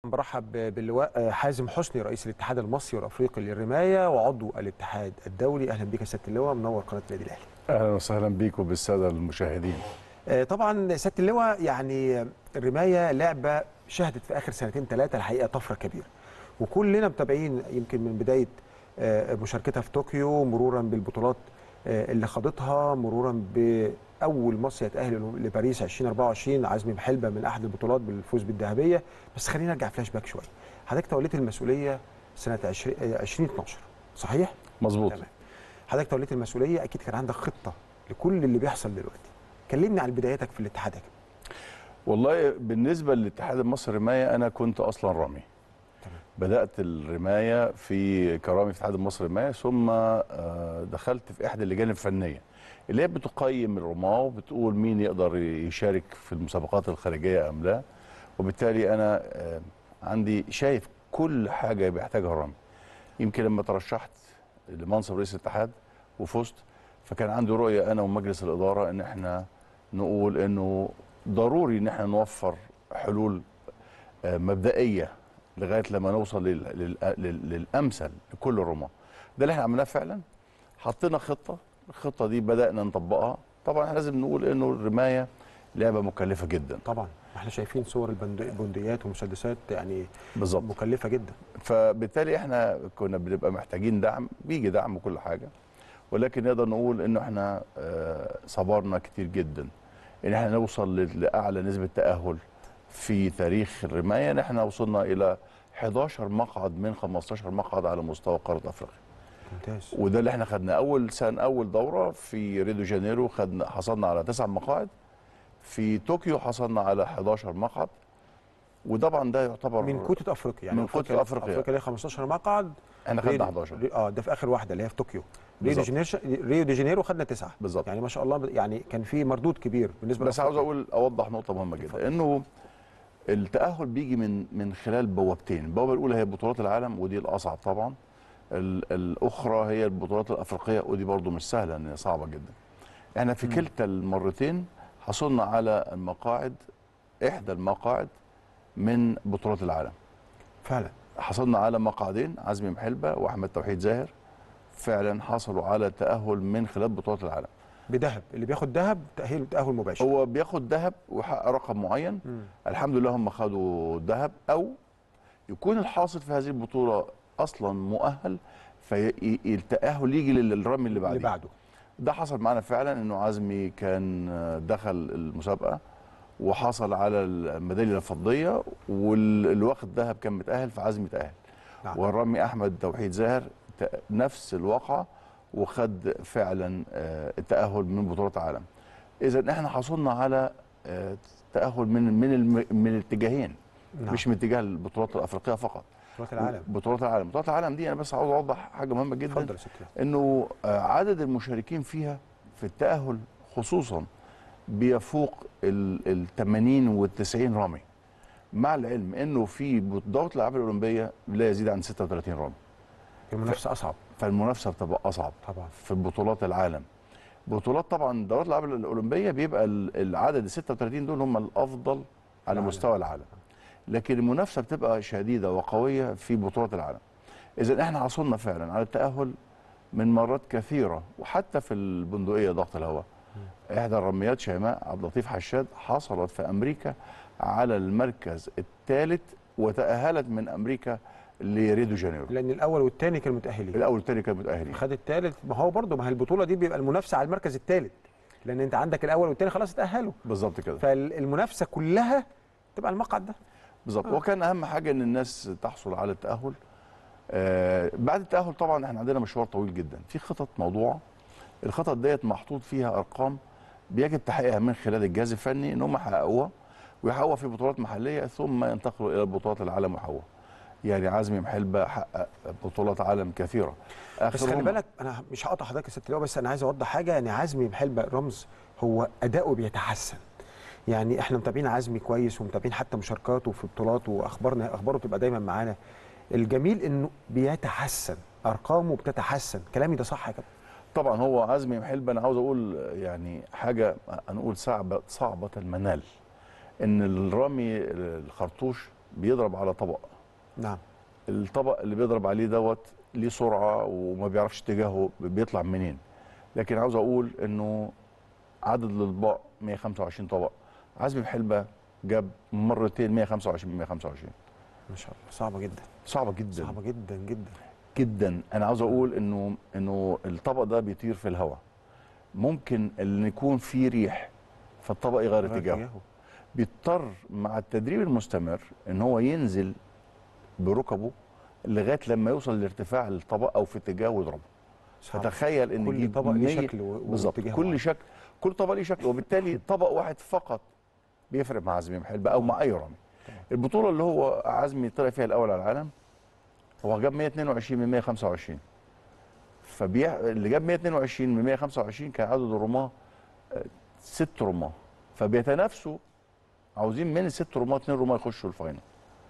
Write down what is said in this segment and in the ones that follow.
برحب باللواء حازم حسني رئيس الاتحاد المصري والافريقي للرمايه وعضو الاتحاد الدولي اهلا بك يا سياده اللواء منور قناه النادي الاهلي اهلا وسهلا بيك وبالساده المشاهدين طبعا سياده اللواء يعني الرمايه لعبه شهدت في اخر سنتين ثلاثه الحقيقه طفره كبيره وكلنا متابعين يمكن من بدايه مشاركتها في طوكيو مرورا بالبطولات اللي خاضتها مرورا باول مصر يتاهل لباريس 2024 عزمي محلبه من احد البطولات بالفوز بالذهبيه بس خلينا نرجع فلاش باك شويه حضرتك توليت المسؤوليه سنه 2012 صحيح مظبوط تمام حضرتك توليت المسؤوليه اكيد كان عندك خطه لكل اللي بيحصل دلوقتي كلمني عن بداياتك في الاتحاد يا والله بالنسبه للاتحاد المصري الرمايه انا كنت اصلا رامي بدات الرمايه في كرامي في الاتحاد المصري للرمايه ثم دخلت في احدى اللجان الفنيه اللي هي بتقيم الرماه وبتقول مين يقدر يشارك في المسابقات الخارجيه ام لا وبالتالي انا عندي شايف كل حاجه بيحتاجها الرمي يمكن لما ترشحت لمنصب رئيس الاتحاد وفزت فكان عندي رؤيه انا ومجلس الاداره ان احنا نقول انه ضروري ان احنا نوفر حلول مبدئيه لغايه لما نوصل للامثل لكل الرماه ده اللي احنا عملناه فعلا حطينا خطه الخطه دي بدانا نطبقها طبعا احنا لازم نقول انه الرمايه لعبه مكلفه جدا طبعا احنا شايفين صور البندقيات والمسدسات يعني بالظبط مكلفه جدا فبالتالي احنا كنا بنبقى محتاجين دعم بيجي دعم وكل حاجه ولكن نقدر نقول انه احنا صبرنا كتير جدا ان احنا نوصل لاعلى نسبه تاهل في تاريخ الرمايه ان احنا وصلنا الى 11 مقعد من 15 مقعد على مستوى قاره افريقيا ممتاز وده اللي احنا خدناه اول سنه اول دوره في ريو دي جانيرو خدنا حصلنا على تسع مقاعد في طوكيو حصلنا على 11 مقعد وطبعا ده يعتبر من كوتة افريقيا يعني من كوتة افريقيا افريقيا ليها 15 مقعد احنا خدنا 11 اه ده في اخر واحده اللي هي في طوكيو ريو دي جانيرو ريو دي جانيرو خدنا تسعه بالظبط يعني ما شاء الله يعني كان في مردود كبير بالنسبه بس عاوز اقول اوضح نقطه مهمه جدا انه التاهل بيجي من من خلال بوابتين البوابه الاولى هي بطولات العالم ودي الاصعب طبعا الاخرى هي البطولات الافريقيه ودي برضو مش سهله ان هي صعبه جدا احنا في كلتا المرتين حصلنا على المقاعد احدى المقاعد من بطولات العالم فعلا حصلنا على مقعدين عزمي محلبه واحمد توحيد زاهر فعلا حصلوا على تاهل من خلال بطولات العالم بذهب اللي بياخد ذهب تاهيل تاهل مباشر هو بياخد ذهب ويحقق رقم معين مم. الحمد لله هم خدوا ذهب او يكون الحاصل في هذه البطوله اصلا مؤهل فالتاهل يجي للرمي اللي بعده اللي بعده ده حصل معانا فعلا انه عزمي كان دخل المسابقه وحصل على الميداليه الفضيه واللي واخد ذهب كان متاهل فعزمي تاهل نعم. والرمي احمد توحيد زاهر نفس الواقعه وخد فعلا التاهل من بطولات العالم اذا احنا حصلنا على تاهل من من من الاتجاهين نعم. مش من اتجاه البطولات الافريقيه فقط بطولات العالم بطولات العالم بطولات العالم دي انا بس عاوز اوضح حاجه مهمه جدا اتفضل يا ستي انه عدد المشاركين فيها في التاهل خصوصا بيفوق ال 80 وال 90 رامي مع العلم انه في دوره الالعاب الاولمبيه لا يزيد عن 36 رامي المنافسه اصعب فالمنافسه بتبقى اصعب طبعا في بطولات العالم بطولات طبعا دورات الالعاب الاولمبيه بيبقى العدد ال 36 دول هم الافضل على العالم. مستوى العالم لكن المنافسه بتبقى شديده وقويه في بطولات العالم اذا احنا حصلنا فعلا على التاهل من مرات كثيره وحتى في البندقيه ضغط الهواء احدى الرميات شيماء عبد اللطيف حشاد حصلت في امريكا على المركز الثالث وتاهلت من امريكا لريو دي جانيرو لان الاول والثاني كانوا متاهلين الاول والثاني كانوا متاهلين خد الثالث ما هو برضه ما هي البطوله دي بيبقى المنافسه على المركز الثالث لان انت عندك الاول والثاني خلاص اتاهلوا بالظبط كده فالمنافسه كلها تبقى المقعد ده بالظبط آه. وكان اهم حاجه ان الناس تحصل على التاهل آه بعد التاهل طبعا احنا عندنا مشوار طويل جدا في خطط موضوعه الخطط ديت محطوط فيها ارقام بيجب تحقيقها من خلال الجهاز الفني ان هم يحققوها ويحققوها في بطولات محليه ثم ينتقلوا الى بطولات العالم ويحققوها يعني عزمي محلبه حقق بطولات عالم كثيره بس خلي آخرهم- بالك انا مش هقطع حضرتك يا ست اللواء بس انا عايز اوضح حاجه يعني عزمي محلبه رمز هو اداؤه بيتحسن يعني احنا متابعين عزمي كويس ومتابعين حتى مشاركاته في بطولات واخبارنا اخباره بتبقى دايما معانا الجميل انه بيتحسن ارقامه بتتحسن كلامي ده صح يا كابتن طبعا هو عزمي محلبه انا عاوز اقول يعني حاجه هنقول صعبه صعبه المنال ان الرامي الخرطوش بيضرب على طبق نعم الطبق اللي بيضرب عليه دوت ليه سرعه وما بيعرفش اتجاهه بيطلع منين لكن عاوز اقول انه عدد الاطباق 125 طبق عزمي بحلبه جاب مرتين 125 125 ما شاء الله صعبه جدا صعبه جدا صعبه جدا جدا جدا انا عاوز اقول انه انه الطبق ده بيطير في الهواء ممكن ان يكون فيه ريح فالطبق يغير اتجاهه بيضطر مع التدريب المستمر ان هو ينزل بركبه لغايه لما يوصل لارتفاع الطبق او في اتجاهه ويضربه صعب. فتخيل ان كل يجيب طبق ليه 100 شكل و- بالظبط واتجاه كل معين. شكل كل طبق ليه شكل وبالتالي طبق واحد فقط بيفرق مع عزمي محلبة او مع اي رامي البطوله اللي هو عزمي طلع فيها الاول على العالم هو جاب 122 من 125 فبيع اللي جاب 122 من 125 كان عدد الرماه آه، ست رماه فبيتنافسوا عاوزين من الست رماه اثنين رماه يخشوا الفاينل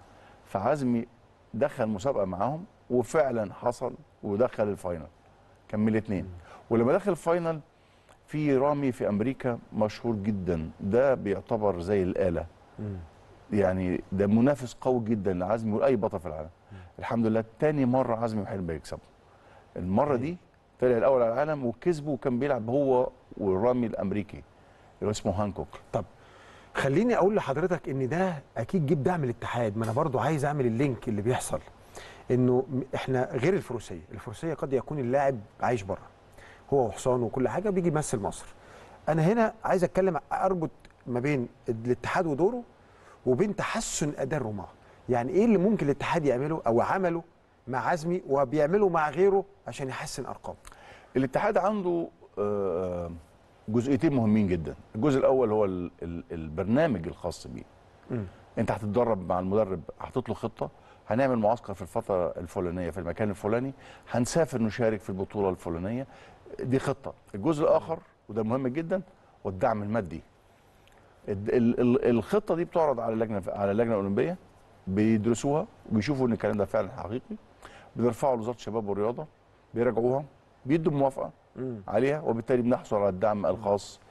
فعزمي دخل مسابقه معاهم وفعلا حصل ودخل الفاينل كان من الاثنين ولما دخل الفاينل في رامي في امريكا مشهور جدا ده بيعتبر زي الاله مم. يعني ده منافس قوي جدا لعزمي واي بطل في العالم الحمد لله تاني مره عزمي محل يكسبه المره دي طلع الاول على العالم وكسبه وكان بيلعب هو والرامي الامريكي اللي اسمه هانكوك طب خليني اقول لحضرتك ان ده اكيد جيب دعم الاتحاد ما انا برضو عايز اعمل اللينك اللي بيحصل انه م- احنا غير الفروسيه الفروسيه قد يكون اللاعب عايش بره هو وحصانه وكل حاجه بيجي يمثل مصر انا هنا عايز اتكلم اربط ما بين الاتحاد ودوره وبين تحسن اداء الرماه يعني ايه اللي ممكن الاتحاد يعمله او عمله مع عزمي وبيعمله مع غيره عشان يحسن ارقامه الاتحاد عنده آه، جزئيتين مهمين جدا الجزء الاول هو ال- ال- البرنامج الخاص بيه مم. انت هتتدرب مع المدرب حاطط له خطه هنعمل معسكر في الفتره الفلانيه في المكان الفلاني هنسافر نشارك في البطوله الفلانيه دي خطه الجزء الاخر وده مهم جدا والدعم المادي الد- ال- ال- الخطه دي بتعرض على اللجنه على اللجنه الاولمبيه بيدرسوها وبيشوفوا ان الكلام ده فعلا حقيقي بنرفعه لوزاره الشباب والرياضه بيراجعوها بيدوا موافقه مم. عليها وبالتالي بنحصل على الدعم الخاص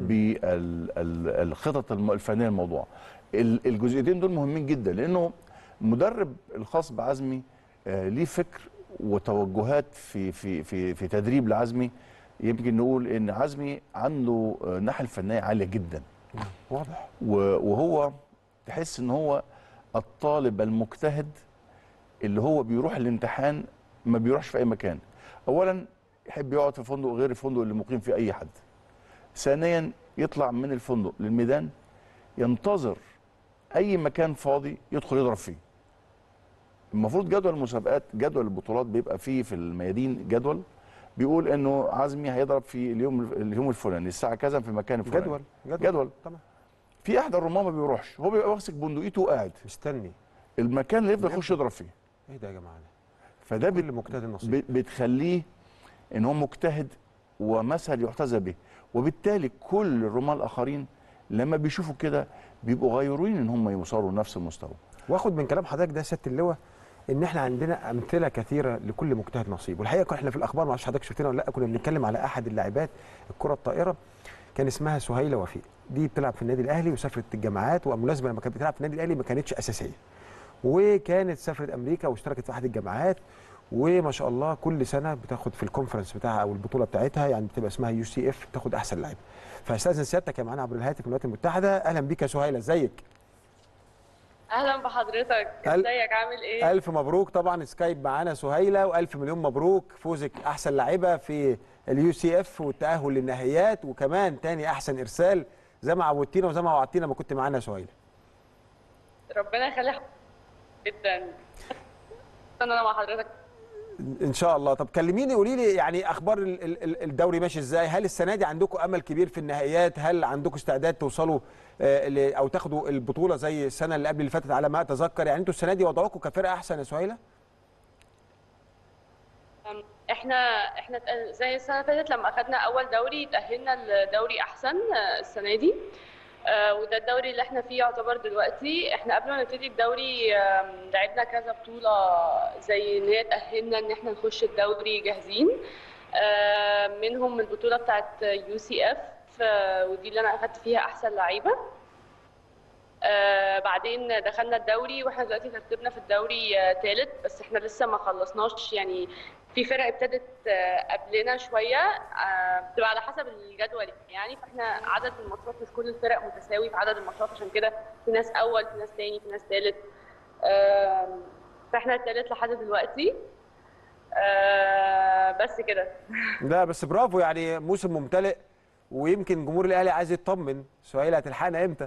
بالخطط الفنيه للموضوع ال- الجزئيتين دول مهمين جدا لانه المدرب الخاص بعزمي آه، ليه فكر وتوجهات في في في في تدريب لعزمي يمكن نقول ان عزمي عنده آه، ناحيه فنيه عاليه جدا واضح و- وهو تحس ان هو الطالب المجتهد اللي هو بيروح الامتحان ما بيروحش في اي مكان اولا يحب يقعد في فندق غير الفندق اللي مقيم فيه اي حد ثانيا يطلع من الفندق للميدان ينتظر اي مكان فاضي يدخل يضرب فيه المفروض جدول المسابقات جدول البطولات بيبقى فيه في الميادين جدول بيقول انه عزمي هيضرب في اليوم اليوم الفلاني الساعه كذا في مكان الفلاني جدول جدول, جدول. طبعا في احد الرماه ما بيروحش هو بيبقى ماسك بندقيته وقاعد مستني المكان اللي يفضل يخش يضرب فيه ايه ده يا جماعه ده فده كل بت... مجتهد نصيب ب- بتخليه ان هو مجتهد ومثل يحتذى به وبالتالي كل الرماة الاخرين لما بيشوفوا كده بيبقوا غيرين ان هم يوصلوا لنفس المستوى واخد من كلام حضرتك ده سياده اللواء ان احنا عندنا امثله كثيره لكل مجتهد نصيب والحقيقه كنا احنا في الاخبار ما اعرفش حضرتك شفتنا ولا لا كنا بنتكلم على احد اللاعبات الكره الطائره كان اسمها سهيله وفيق دي بتلعب في النادي الاهلي وسافرت الجامعات وبالمناسبه لما كانت بتلعب في النادي الاهلي ما كانتش اساسيه وكانت سافرت امريكا واشتركت في احد الجامعات وما شاء الله كل سنه بتاخد في الكونفرنس بتاعها او البطوله بتاعتها يعني بتبقى اسمها يو سي اف تاخد احسن لاعب فاستاذن سيادتك يا معانا عبر الهاتف من الولايات المتحده اهلا بيك يا سهيله ازيك اهلا بحضرتك أل- ازيك عامل ايه ألف مبروك طبعا سكايب معانا سهيلة وألف مليون مبروك فوزك أحسن لاعبة في اليو سي اف والتأهل للنهائيات وكمان تاني أحسن إرسال زي ما عودتينا وزي ما وعدتينا ما كنت معانا يا سهيلة ربنا يخلي حضرتك جدا انا مع حضرتك إن شاء الله طب كلميني قولي لي يعني أخبار ال- ال- ال- الدوري ماشي إزاي هل السنة دي عندكم أمل كبير في النهائيات هل عندكم استعداد توصلوا آه، ل- أو تاخدوا البطولة زي السنة اللي قبل اللي فاتت على ما أتذكر يعني أنتوا السنة دي وضعكم كفرقة أحسن يا سهيلة أم، احنا احنا اتق- زي السنه اللي فاتت لما اخدنا اول دوري تاهلنا لدوري احسن آه، السنه دي آه، وده الدوري اللي احنا فيه يعتبر دلوقتي احنا قبل ما نبتدي الدوري آم، لعبنا كذا بطوله زي ان هي تاهلنا ان احنا نخش الدوري جاهزين آه، منهم البطوله بتاعت يو سي اف ودي اللي انا اخدت فيها احسن لعيبه آه بعدين دخلنا الدوري واحنا دلوقتي ترتيبنا في الدوري آه ثالث بس احنا لسه ما خلصناش يعني في فرق ابتدت آه قبلنا شويه آه بتبقى على حسب الجدول يعني فاحنا عدد الماتشات مش كل الفرق متساوي في عدد الماتشات عشان كده في ناس اول في ناس تاني في ناس ثالث آه فاحنا الثالث لحد دلوقتي آه بس كده لا بس برافو يعني موسم ممتلئ ويمكن جمهور الاهلي عايز يطمن سهيله هتلحقنا امتى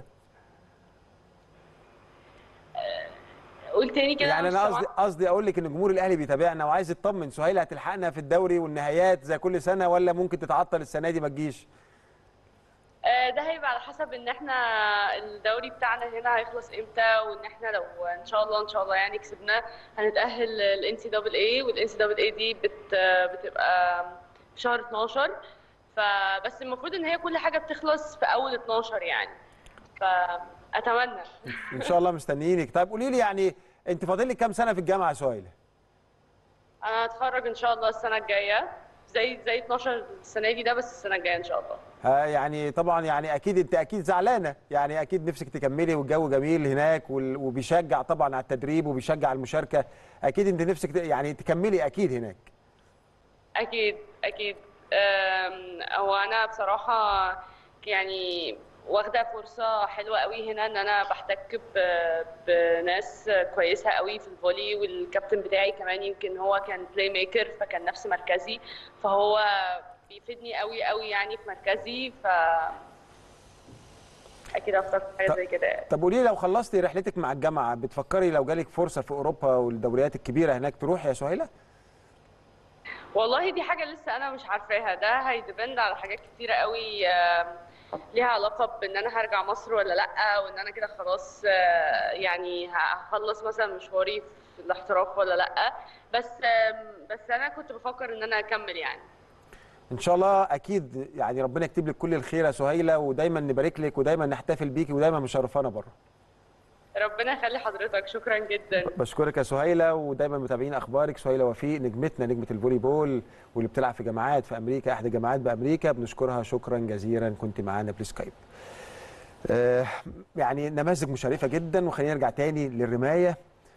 قول تاني كده يعني مش انا سامعة. قصدي قصدي اقول لك ان جمهور الاهلي بيتابعنا وعايز يطمن سهيله هتلحقنا في الدوري والنهايات زي كل سنه ولا ممكن تتعطل السنه دي ما تجيش آه، ده هيبقى على حسب ان احنا الدوري بتاعنا هنا هيخلص امتى وان احنا لو ان شاء الله ان شاء الله يعني كسبناه هنتأهل الان سي دبل اي والان سي دبل اي دي بت بتبقى في شهر 12 فبس المفروض ان هي كل حاجه بتخلص في اول 12 يعني فاتمنى ان شاء الله مستنيينك طيب قولي لي يعني انت فاضل لك كام سنه في الجامعه يا سهيله انا هتخرج ان شاء الله السنه الجايه زي زي 12 السنه دي ده بس السنه الجايه ان شاء الله ها يعني طبعا يعني اكيد انت اكيد زعلانه يعني اكيد نفسك تكملي والجو جميل هناك وال- وبيشجع طبعا على التدريب وبيشجع على المشاركه اكيد انت نفسك ت- يعني تكملي اكيد هناك اكيد اكيد أم، هو انا بصراحه يعني واخده فرصه حلوه قوي هنا ان انا بحتك ب- بناس كويسه قوي في الفولي والكابتن بتاعي كمان يمكن هو كان بلاي ميكر فكان نفس مركزي فهو بيفيدني قوي قوي يعني في مركزي ف اكيد هختار حاجه طب- زي كده يعني. طب قولي لي لو خلصتي رحلتك مع الجامعه بتفكري لو جالك فرصه في اوروبا والدوريات الكبيره هناك تروحي يا سهيله والله دي حاجة لسه أنا مش عارفاها ده هيدبند على حاجات كتيرة قوي آم، ليها علاقة بإن أنا هرجع مصر ولا لأ وإن أنا كده خلاص آه، يعني هخلص مثلا مشواري في الاحتراف ولا لأ بس آم، بس أنا كنت بفكر إن أنا أكمل يعني ان شاء الله اكيد يعني ربنا يكتب لك كل الخير يا سهيله ودايما نبارك لك ودايما نحتفل بيكي ودايما مشرفانا بره ربنا يخلي حضرتك شكرا جدا بشكرك يا سهيله ودايما متابعين اخبارك سهيله وفيق نجمتنا نجمه الفولي بول واللي بتلعب في جامعات في امريكا احدى جامعات بامريكا بنشكرها شكرا جزيلا كنت معانا بالسكايب آه يعني نماذج مشرفه جدا وخلينا نرجع تاني للرمايه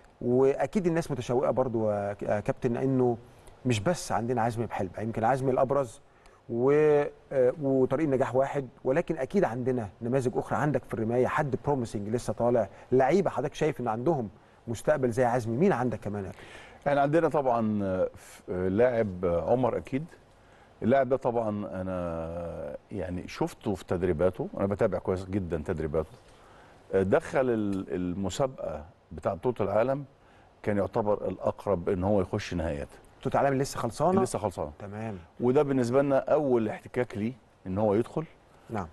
واكيد الناس متشوقه برضو يا ك- يا كابتن انه مش بس عندنا عزمي بحلبة يمكن عزمي الابرز و... آه، وطريق النجاح واحد ولكن اكيد عندنا نماذج اخرى عندك في الرمايه حد بروميسنج لسه طالع لعيبه حضرتك شايف ان عندهم مستقبل زي عزمي مين عندك كمان يا كابتن؟ احنا عندنا طبعا آه، ف- آه، لاعب آه، عمر اكيد اللاعب ده طبعا انا يعني شفته في تدريباته انا بتابع كويس جدا تدريباته آه، دخل ال- المسابقه بتاع بطوله العالم كان يعتبر الاقرب ان هو يخش نهائيات توت عالم لسه خلصانه لسه خلصان تمام وده بالنسبه لنا اول احتكاك ليه ان هو يدخل نعم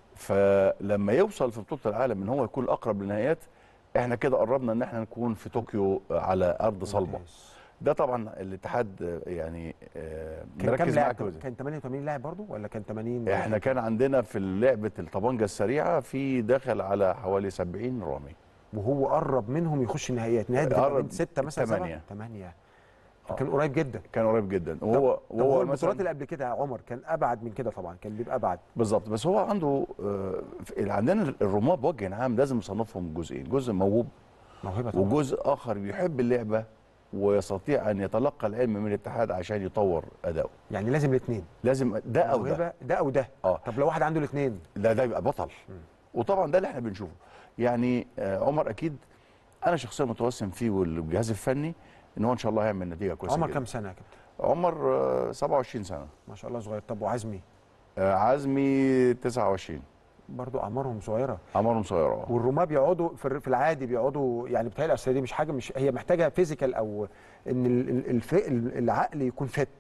فلما يوصل في بطوله العالم ان هو يكون الاقرب للنهائيات احنا كده قربنا ان احنا نكون في طوكيو على ارض صلبه ممتاز. ده طبعا الاتحاد آه، يعني آه، كان كام مركز معاه لاعب كويس كان 88 لاعب برضو ولا كان 80 احنا كان عندنا في لعبه الطبنجه السريعه في داخل على حوالي 70 رامي وهو قرب منهم يخش النهائيات نهائيات بتبقى قرب من 6 مثلا تمانية. 8 فكان قريب جدا كان قريب جدا طب- وهو طب هو وهو البطولات مثلا اللي قبل كده يا عمر كان ابعد من كده طبعا كان بيبقى ابعد بالظبط بس هو عنده آه، في- عندنا الرماة بوجه عام لازم نصنفهم جزئين جزء موهوب موهبه طبعا وجزء اخر بيحب اللعبه ويستطيع ان يتلقى العلم من الاتحاد عشان يطور اداؤه يعني لازم الاثنين لازم ده او ده موهبه ده او ده اه طب لو واحد عنده الاثنين ده ده يبقى بطل وطبعا ده اللي احنا بنشوفه يعني آه، عمر اكيد انا شخصيا متوسم فيه والجهاز الفني ان هو ان شاء الله هيعمل نتيجه كويسه عمر جداً. كام سنه يا كابتن عمر آه، 27 سنه ما شاء الله صغير طب وعزمي آه، عزمي 29 برضو اعمارهم صغيره عمرهم صغيره آه. والرماة بيقعدوا في الر- في العادي بيقعدوا يعني بتهيألي اصل دي مش حاجه مش هي محتاجه فيزيكال او ان ال- ال- الف العقل يكون فت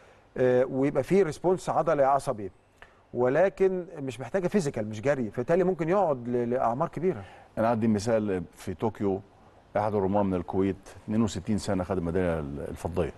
آه، ويبقى فيه ريسبونس عضلي عصبي ولكن مش محتاجه فيزيكال مش جري فبالتالي ممكن يقعد ل- لاعمار كبيره انا عندي مثال في طوكيو احد الرماة من الكويت 62 سنه خد الميداليه الفضيه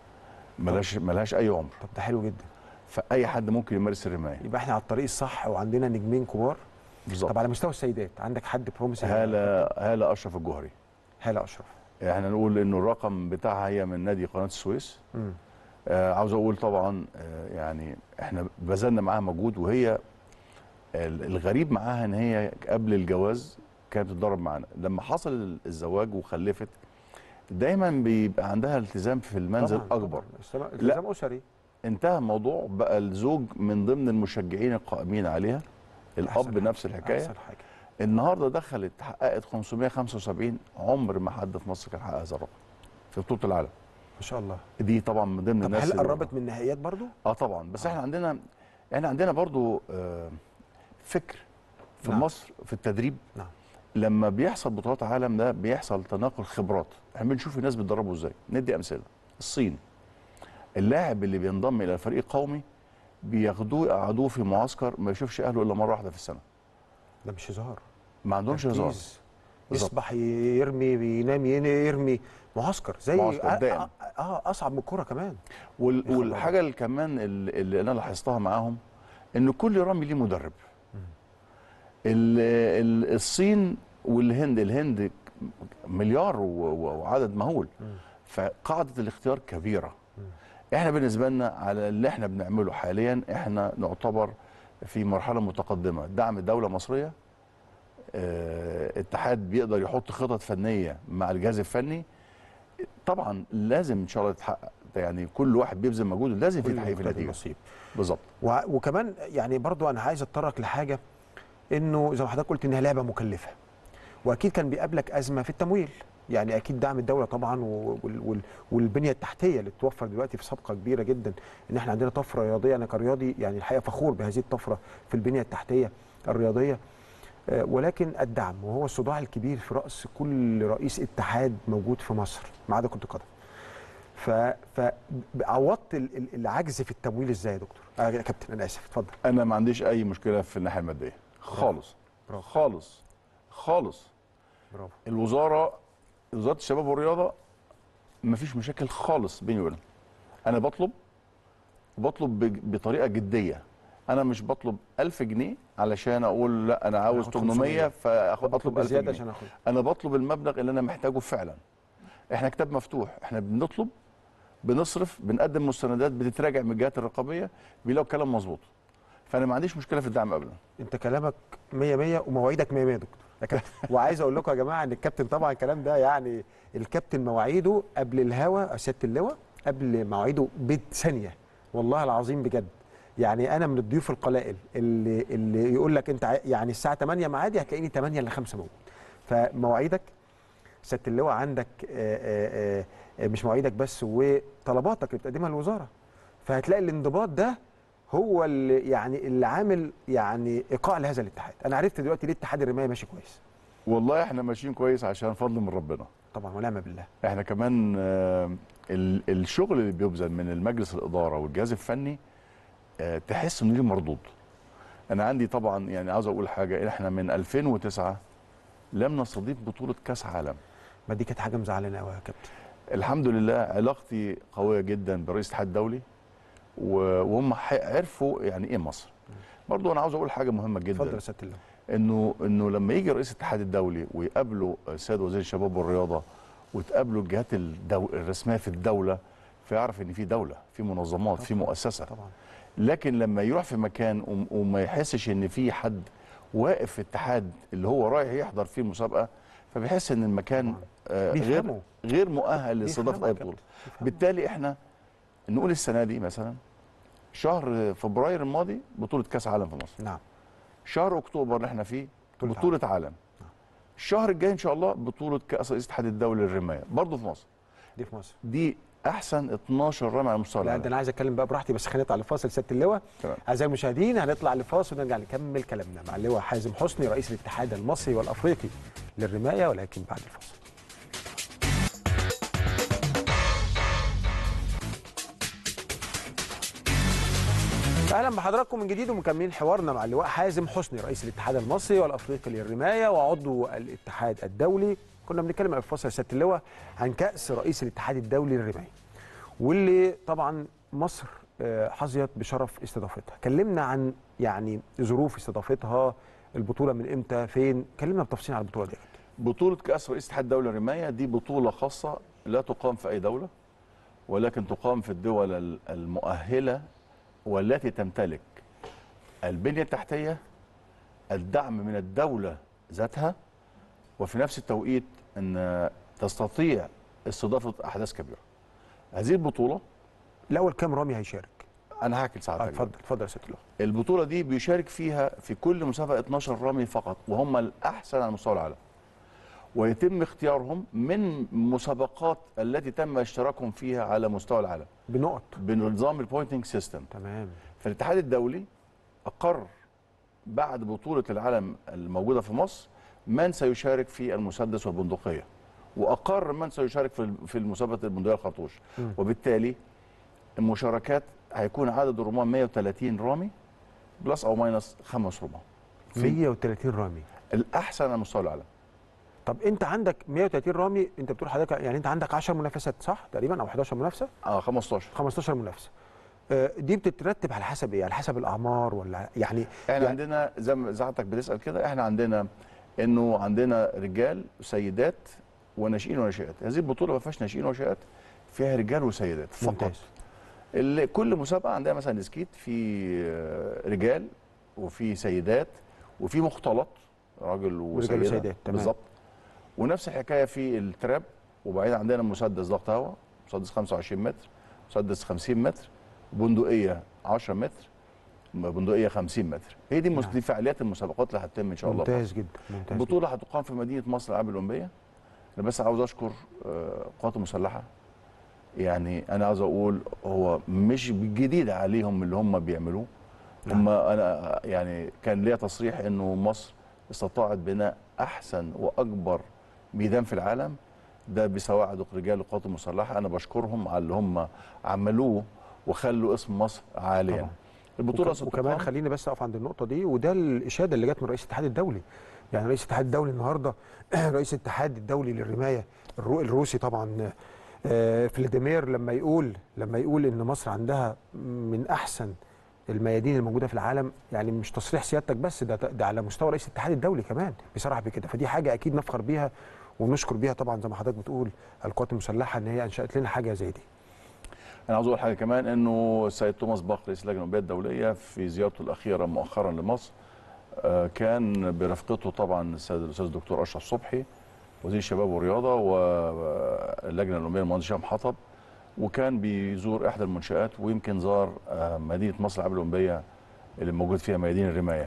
ملهاش ملهاش اي عمر طب ده حلو جدا فاي حد ممكن يمارس الرمايه يبقى احنا على الطريق الصح وعندنا نجمين كبار بالظبط طب على مستوى السيدات عندك حد بروميس هاله هاله اشرف الجوهري هاله اشرف احنا نقول انه الرقم بتاعها هي من نادي قناه السويس مم. آه عاوز اقول طبعا آه يعني احنا بذلنا معاها مجهود وهي ال- الغريب معاها ان هي قبل الجواز كانت بتتدرب معانا لما حصل الزواج وخلفت دايما بيبقى عندها التزام في المنزل طبعاً، اكبر طبعاً. التزام- التزام اسري انتهى الموضوع بقى الزوج من ضمن المشجعين القائمين عليها الاب أحسن نفس حاجة، الحكايه احسن حاجه النهارده دخلت حققت 575 عمر ما حد في مصر كان حقق هذا الرقم في بطوله العالم ما شاء الله دي طبعا من ضمن طب الناس هل اللي- قربت من النهائيات برضو اه طبعا بس احنا عندنا احنا عندنا برضو آه، فكر في نعم. مصر في التدريب نعم. لما بيحصل بطولات عالم ده بيحصل تناقل خبرات احنا بنشوف الناس بيتدربوا ازاي ندي امثله الصين اللاعب اللي بينضم الى فريق قومي بياخدوه يقعدوه في معسكر ما يشوفش اهله الا مره واحده في السنه ده مش هزار ما عندهمش هزار تركيز. بالظبط. يصبح يرمي بينام ين- يرمي معسكر زي معسكر آه, دائم. اه, آه اصعب من الكوره كمان وال... يا خبر والحاجه اللي كمان اللي اللي انا لاحظتها معاهم ان كل رامي ليه مدرب ال... ال... الصين والهند الهند مليار و... و- وعدد مهول فقاعده الاختيار كبيره احنا بالنسبه لنا على اللي احنا بنعمله حاليا احنا نعتبر في مرحله متقدمه دعم دوله مصريه آه، اتحاد بيقدر يحط خطط فنيه مع الجهاز الفني طبعا لازم ان شاء الله تتحقق يعني كل واحد بيبذل مجهوده لازم في كل تحقيق في مجتهد النتيجه نصيب بالظبط و- وكمان يعني برضو انا عايز اتطرق لحاجه انه زي ما حضرتك قلت انها لعبه مكلفه واكيد كان بيقابلك ازمه في التمويل يعني اكيد دعم الدوله طبعا و- وال- وال- والبنيه التحتيه اللي بتوفر دلوقتي في صفقه كبيره جدا ان احنا عندنا طفره رياضيه انا كرياضي يعني الحقيقه فخور بهذه الطفره في البنيه التحتيه الرياضيه آه، ولكن الدعم وهو الصداع الكبير في راس كل رئيس اتحاد موجود في مصر ما عدا كره القدم ف فعوضت ال- ال- العجز في التمويل ازاي يا دكتور؟ آه يا كابتن انا اسف اتفضل انا ما عنديش اي مشكله في الناحيه الماديه خالص برافو. خالص خالص برافو الوزاره وزاره الشباب والرياضه ما فيش مشاكل خالص بيني وبينهم انا بطلب وبطلب بج- بطريقه جديه انا مش بطلب 1000 جنيه علشان اقول لا انا عاوز هاخد 800 فاخد اطلب 1000 بزياده جنيه عشان اخد انا بطلب المبلغ اللي انا محتاجه فعلا احنا كتاب مفتوح احنا بنطلب بنصرف بنقدم مستندات بتتراجع من الجهات الرقابيه بيلاقوا الكلام مظبوط فانا ما عنديش مشكله في الدعم ابدا انت كلامك 100 100 ومواعيدك 100 100 يا دكتور يا كابتن. وعايز اقول لكم يا جماعه ان الكابتن طبعا الكلام ده يعني الكابتن مواعيده قبل الهوا سياده اللواء قبل مواعيده بثانيه والله العظيم بجد يعني انا من الضيوف القلائل اللي اللي يقول لك انت عاي- يعني الساعه 8 معادي هتلاقيني 8 الا 5 موجود فمواعيدك سياده اللواء عندك آآ آآ آآ مش مواعيدك بس وطلباتك اللي بتقدمها للوزاره فهتلاقي الانضباط ده هو اللي يعني اللي عامل يعني ايقاع لهذا الاتحاد انا عرفت دلوقتي ليه اتحاد الرمايه ماشي كويس والله احنا ماشيين كويس عشان فضل من ربنا طبعا ونعم بالله احنا كمان آه، ال- الشغل اللي بيبذل من المجلس الاداره والجهاز الفني آه، تحس انه ليه مردود انا عندي طبعا يعني عاوز اقول حاجه احنا من 2009 لم نستضيف بطوله كاس عالم ما دي كانت حاجه مزعلانه قوي يا كابتن الحمد لله علاقتي قويه جدا برئيس الاتحاد الدولي و- وهم ح- عرفوا يعني ايه مصر برضو انا عاوز اقول حاجه مهمه اتفضل جدا يا سياده اللواء انه انه لما يجي رئيس الاتحاد الدولي ويقابله السيد وزير الشباب والرياضه وتقابله الجهات الدو... الرسميه في الدوله فيعرف ان في دوله في منظمات في طبعاً. مؤسسه طبعا لكن لما يروح في مكان وم- وما يحسش ان في حد واقف في اتحاد اللي هو رايح يحضر فيه المسابقه فبيحس ان المكان طبعاً. آه غير بيفهموا غير مؤهل لاستضافه بيفهموا اي يا بطوله كابتن، بيفهموا. بالتالي احنا نقول السنه دي مثلا شهر فبراير الماضي بطوله كاس عالم في مصر نعم شهر اكتوبر اللي احنا فيه بطولة بطوله, بطولة عالم الشهر الجاي ان شاء الله بطوله كاس رئيس الاتحاد الدولي للرمايه برضه في مصر دي في مصر دي احسن 12 رمى على مستوى لا ده العالم انا عايز اتكلم بقى براحتي بس خلينا نطلع لفاصل سياده اللواء تمام. اعزائي المشاهدين هنطلع لفاصل ونرجع نكمل كلامنا مع اللواء حازم حسني رئيس الاتحاد المصري والافريقي للرمايه ولكن بعد الفاصل اهلا بحضراتكم من جديد ومكملين حوارنا مع اللواء حازم حسني رئيس الاتحاد المصري والافريقي للرمايه وعضو الاتحاد الدولي كنا بنتكلم قبل الفاصل يا سياده اللواء عن كاس رئيس الاتحاد الدولي للرمايه واللي طبعا مصر آه، حظيت بشرف استضافتها كلمنا عن يعني ظروف استضافتها البطوله من امتى فين كلمنا بتفصيل عن البطوله دي يا كابتن. بطوله كاس رئيس الاتحاد الدولي للرمايه دي بطوله خاصه لا تقام في اي دوله ولكن تقام في الدول ال- المؤهله والتي تمتلك البنيه التحتيه الدعم من الدوله ذاتها وفي نفس التوقيت ان تستطيع استضافه احداث كبيره هذه البطوله الاول كام رامي هيشارك انا هحكي آه، لساعتك اتفضل اتفضل يا ست لؤي البطوله دي بيشارك فيها في كل مسابقه 12 رامي فقط وهم الاحسن على مستوى العالم ويتم اختيارهم من مسابقات التي تم اشتراكهم فيها على مستوى العالم بنقط بنظام البوينتنج سيستم تمام فالاتحاد الدولي اقر بعد بطوله العالم الموجوده في مصر من سيشارك في المسدس والبندقيه واقر من سيشارك في في مسابقه البندقيه الخرطوش مم. وبالتالي المشاركات هيكون عدد الرماة 130 رامي بلس او ماينس خمس رماة في 130 رامي الاحسن على مستوى العالم طب انت عندك 130 رامي انت بتقول حضرتك يعني انت عندك 10 منافسات صح تقريبا او 11 منافسه اه 15 15 منافسه آه، دي بتترتب على حسب ايه على حسب الاعمار ولا يعني احنا يعني- عندنا زي ما ساعتك بتسال كده احنا عندنا انه عندنا رجال وسيدات وناشئين وناشئات هذه البطوله ما فيهاش ناشئين وناشئات فيها رجال وسيدات فقط ممتاز اللي كل مسابقه عندها مثلا سكيت في آه، رجال وفي سيدات وفي مختلط راجل وسيده وسيدات، تمام. بالظبط ونفس الحكايه في التراب وبعدين عندنا مسدس ضغط هواء مسدس 25 متر مسدس 50 متر بندقيه 10 متر بندقيه 50 متر هي دي, مس... نعم. دي فعاليات المسابقات اللي هتتم ان شاء الله ممتاز جدا ممتاز جدا. البطوله هتقام في مدينه مصر الالعاب الاولمبيه انا بس عاوز اشكر آه، القوات المسلحه يعني انا عاوز اقول هو مش جديد عليهم اللي هم بيعملوه هم انا يعني كان ليا تصريح انه مصر استطاعت بناء احسن واكبر ميدان في العالم ده بسواعد رجال القوات المسلحه انا بشكرهم على اللي هم عملوه وخلوا اسم مصر عاليا طبعا. البطوله وك- وكمان ستقام- خليني بس اقف عند النقطه دي وده الاشاده اللي جت من رئيس الاتحاد الدولي يعني رئيس الاتحاد الدولي النهارده رئيس الاتحاد الدولي للرمايه الرو الروسي طبعا آه، فلاديمير لما يقول لما يقول ان مصر عندها من احسن الميادين الموجوده في العالم يعني مش تصريح سيادتك بس ده ده على مستوى رئيس الاتحاد الدولي كمان بيصرح بكده فدي حاجه اكيد نفخر بيها ونشكر بيها طبعا زي ما حضرتك بتقول القوات المسلحه ان هي انشات لنا حاجه زي دي انا عاوز اقول حاجه كمان انه السيد توماس باخ رئيس اللجنه الاولمبيه الدوليه في زيارته الاخيره مؤخرا لمصر آه، كان برفقته طبعا السيد الاستاذ الدكتور اشرف صبحي وزير الشباب والرياضه واللجنه الاولمبيه المهندس هشام حطب وكان بيزور احدى المنشات ويمكن زار آه، مدينه مصر الالعاب الاولمبيه اللي موجود فيها ميادين الرمايه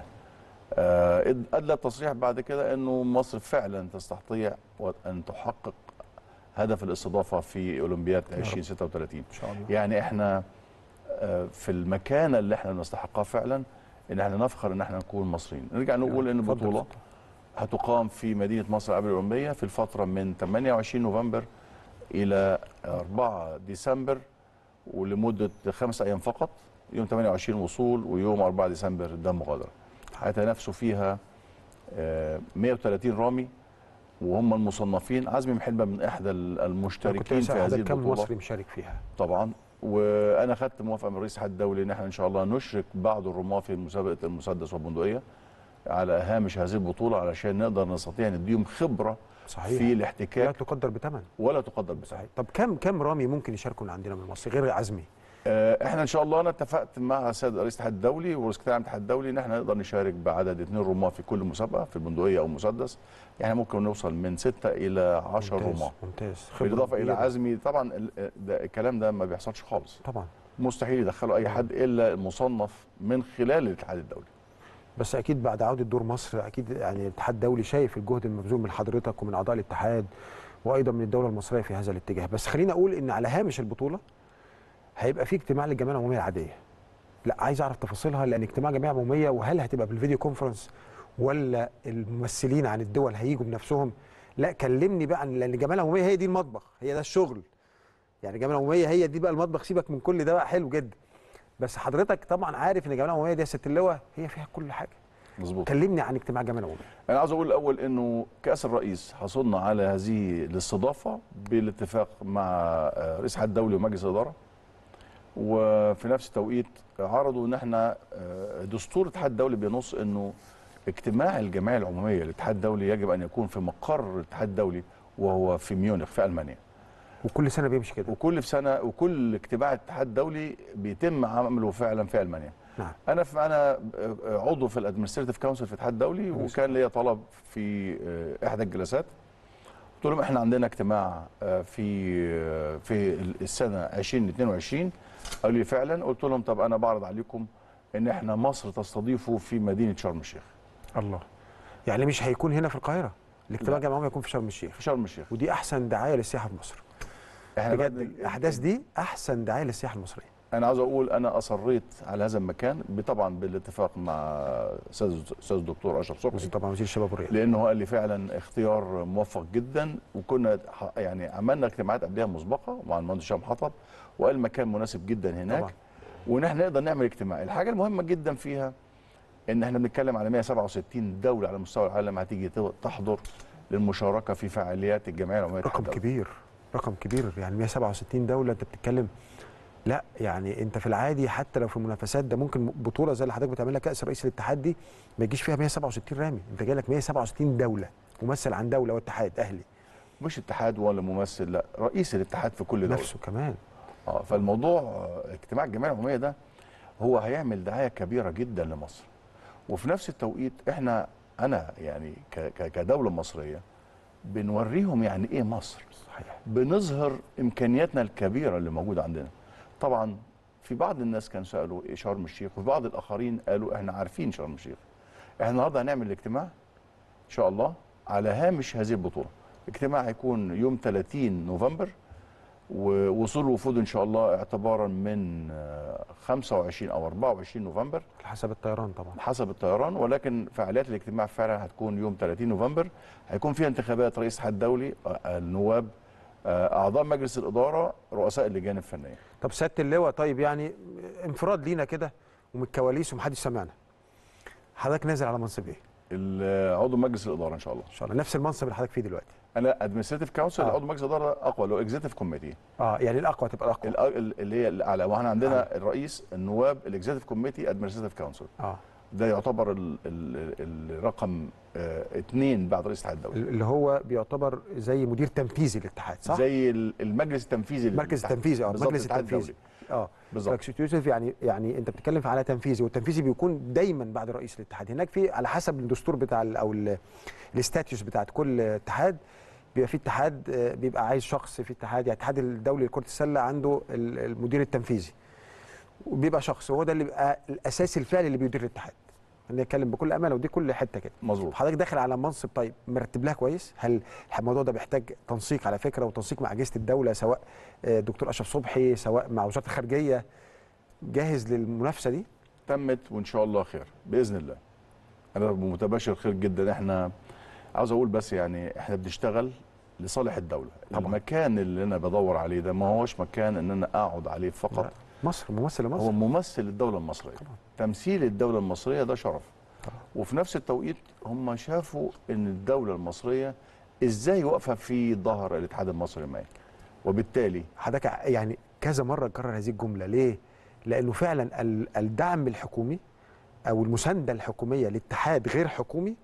آه، إد- ادلى التصريح بعد كده انه مصر فعلا تستطيع ان تحقق هدف الاستضافه في اولمبياد رب. 2036 ان شاء الله يعني احنا آه، في المكانه اللي احنا نستحقها فعلا ان احنا نفخر ان احنا نكون مصريين نرجع نقول ان اتفضل، البطوله اتفضل. هتقام في مدينه مصر الالعاب الاولمبيه في الفتره من 28 نوفمبر الى 4 ديسمبر ولمده خمس ايام فقط يوم 28 وصول ويوم 4 ديسمبر ده مغادره هيتنافسوا فيها آه، 130 رامي وهم المصنفين عزمي محلبه من احدى أنا كنت المشتركين لسه في هذه حضرتك كم البطوله مصري مشارك فيها طبعا وانا خدت موافقه من رئيس الاتحاد الدولي ان احنا ان شاء الله نشرك بعض الرماة في مسابقه المسدس والبندقيه على هامش هذه البطوله علشان نقدر نستطيع نديهم خبره صحيح في لا الاحتكاك تقدر بثمن ولا تقدر بسعر صحيح طب كم كم رامي ممكن يشاركوا من عندنا من مصر غير عزمي آه، احنا ان شاء الله انا اتفقت مع السيد رئيس الاتحاد الدولي ورئيس الاتحاد الدولي ان احنا نقدر نشارك بعدد اثنين رماة في كل مسابقه في البندقيه او مسدس يعني ممكن نوصل من ستة الى 10 ممتاز رماة ممتاز خبرة بالاضافه الى كبيرة. عزمي طبعا ال- ده الكلام ده ما بيحصلش خالص طبعا مستحيل يدخلوا اي حد الا المصنف من خلال الاتحاد الدولي بس اكيد بعد عوده دور مصر اكيد يعني الاتحاد الدولي شايف الجهد المبذول من حضرتك ومن اعضاء الاتحاد وايضا من الدوله المصريه في هذا الاتجاه بس خليني اقول ان على هامش البطوله هيبقى في اجتماع للجمعيه العموميه العاديه لا عايز اعرف تفاصيلها لان اجتماع جمعيه عموميه وهل هتبقى بالفيديو كونفرنس ولا الممثلين عن الدول هيجوا بنفسهم لا كلمني بقى عن لان الجمعيه العموميه هي دي المطبخ هي ده الشغل يعني الجمعيه العموميه هي دي بقى المطبخ سيبك من كل ده بقى حلو جدا بس حضرتك طبعا عارف ان الجمعيه العموميه دي يا ست اللواء هي فيها كل حاجه مظبوط كلمني عن اجتماع الجمعيه العموميه انا عاوز اقول الاول انه كاس الرئيس حصلنا على هذه الاستضافه بالاتفاق مع آه، رئيس الاتحاد الدولي ومجلس الاداره وفي نفس التوقيت عرضوا ان احنا آه، دستور الاتحاد الدولي بينص انه اجتماع الجمعيه العموميه للاتحاد الدولي يجب ان يكون في مقر الاتحاد الدولي وهو في ميونخ في المانيا وكل سنه بيمشي كده وكل في سنه وكل اجتماع الاتحاد الدولي بيتم عمله فعلا في المانيا نعم انا في انا عضو في الادمنستريتيف كونسل في الاتحاد الدولي وكان ليا طلب في آه، احدى الجلسات قلت لهم احنا عندنا اجتماع آه، في آه، في السنه 2022 قالوا لي فعلا قلت لهم طب انا بعرض عليكم ان احنا مصر تستضيفه في مدينه شرم الشيخ الله يعني مش هيكون هنا في القاهره الاجتماع لا. الجمعوي هيكون في شرم الشيخ في شرم الشيخ ودي احسن دعايه للسياحه في مصر احنا بجد بعد- الاحداث دي احسن دعايه للسياحه المصريه انا عاوز اقول انا اصريت على هذا المكان طبعا بالاتفاق مع استاذ استاذ الدكتور اشرف صبحي طبعا وزير الشباب والرياضه لانه هو قال لي فعلا اختيار موفق جدا وكنا ح- يعني عملنا اجتماعات قبلها مسبقه مع المهندس هشام حطب وقال مكان مناسب جدا هناك طبعا. وان احنا نقدر نعمل اجتماع الحاجه المهمه جدا فيها ان احنا بنتكلم على 167 دوله على مستوى العالم هتيجي ت- تحضر للمشاركه في فعاليات الجمعيه العموميه رقم للاتحاد كبير رقم كبير يعني 167 دوله انت بتتكلم لا يعني انت في العادي حتى لو في المنافسات ده ممكن بطوله زي اللي حضرتك بتعملها كاس رئيس الاتحاد دي ما يجيش فيها 167 رامي انت جاي لك 167 دوله ممثل عن دوله واتحاد اهلي مش اتحاد ولا ممثل لا رئيس الاتحاد في كل دوله نفسه كمان اه فالموضوع آه، اجتماع الجمعيه العموميه ده هو هيعمل دعايه كبيره جدا لمصر وفي نفس التوقيت احنا انا يعني ك- ك- كدوله مصريه بنوريهم يعني ايه مصر صحيح بنظهر امكانياتنا الكبيره اللي موجوده عندنا طبعا في بعض الناس كانوا سالوا ايه شرم الشيخ وفي بعض الاخرين قالوا احنا عارفين شرم الشيخ احنا النهارده هنعمل الاجتماع ان شاء الله على هامش هذه البطوله اجتماع هيكون يوم 30 نوفمبر ووصول الوفود ان شاء الله اعتبارا من آه، 25 او 24 نوفمبر على حسب الطيران طبعا حسب الطيران ولكن فعاليات الاجتماع فعلا هتكون يوم 30 نوفمبر هيكون فيها انتخابات رئيس الاتحاد الدولي آه، النواب آه، اعضاء مجلس الاداره رؤساء اللجان الفنيه طب سياده اللواء طيب يعني انفراد لينا كده ومن الكواليس ومحدش سمعنا حضرتك نازل على منصب ايه ال- عضو مجلس الاداره ان شاء الله ان شاء الله نفس المنصب اللي حضرتك فيه دلوقتي انا ادمنستريتيف كونسل آه. عضو مجلس الاداره اقوى لو اكزيكتيف كوميتي اه يعني الاقوى تبقى الاقوى اللي هي الاعلى واحنا عندنا الرئيس النواب الاكزيكتيف كوميتي ادمنستريتيف كونسل اه ده يعتبر ال- ال- الرقم آه، اثنين بعد رئيس الاتحاد الدولي اللي هو بيعتبر زي مدير تنفيذي للاتحاد صح؟ زي ال- المجلس التنفيذي المركز للاتحاد. التنفيذي اه بالظبط، المجلس الاتحاد التنفيذي الدولي. اه بالظبط فاكس يوسف يعني يعني انت بتتكلم في على تنفيذي والتنفيذي بيكون دايما بعد رئيس الاتحاد هناك في على حسب الدستور بتاع ال- او ال- الاستاتيوس بتاعت كل اتحاد بيبقى في اتحاد آه، بيبقى عايز شخص في اتحاد يعني الاتحاد الدولي لكره السله عنده ال- المدير التنفيذي وبيبقى شخص وهو ده اللي بيبقى الاساسي الفعلي اللي بيدير الاتحاد انا اتكلم بكل امانه ودي كل حته كده مظبوط حضرتك داخل على منصب طيب مرتب لها كويس هل الموضوع ده بيحتاج تنسيق على فكره وتنسيق مع اجهزه الدوله سواء آه، دكتور اشرف صبحي سواء مع وزاره الخارجيه جاهز للمنافسه دي تمت وان شاء الله خير باذن الله انا متباشر خير جدا احنا عاوز اقول بس يعني احنا بنشتغل لصالح الدوله طبعا. المكان اللي انا بدور عليه ده ما هوش مكان ان انا اقعد عليه فقط لا. مصر ممثل لمصر هو ممثل الدوله المصريه طبعا. تمثيل الدوله المصريه ده شرف طبعا. وفي نفس التوقيت هم شافوا ان الدوله المصريه ازاي واقفه في ظهر الاتحاد المصري معاك وبالتالي حضرتك ع- يعني كذا مره تكرر هذه الجمله ليه؟ لانه فعلا ال- الدعم الحكومي او المسانده الحكوميه لاتحاد غير حكومي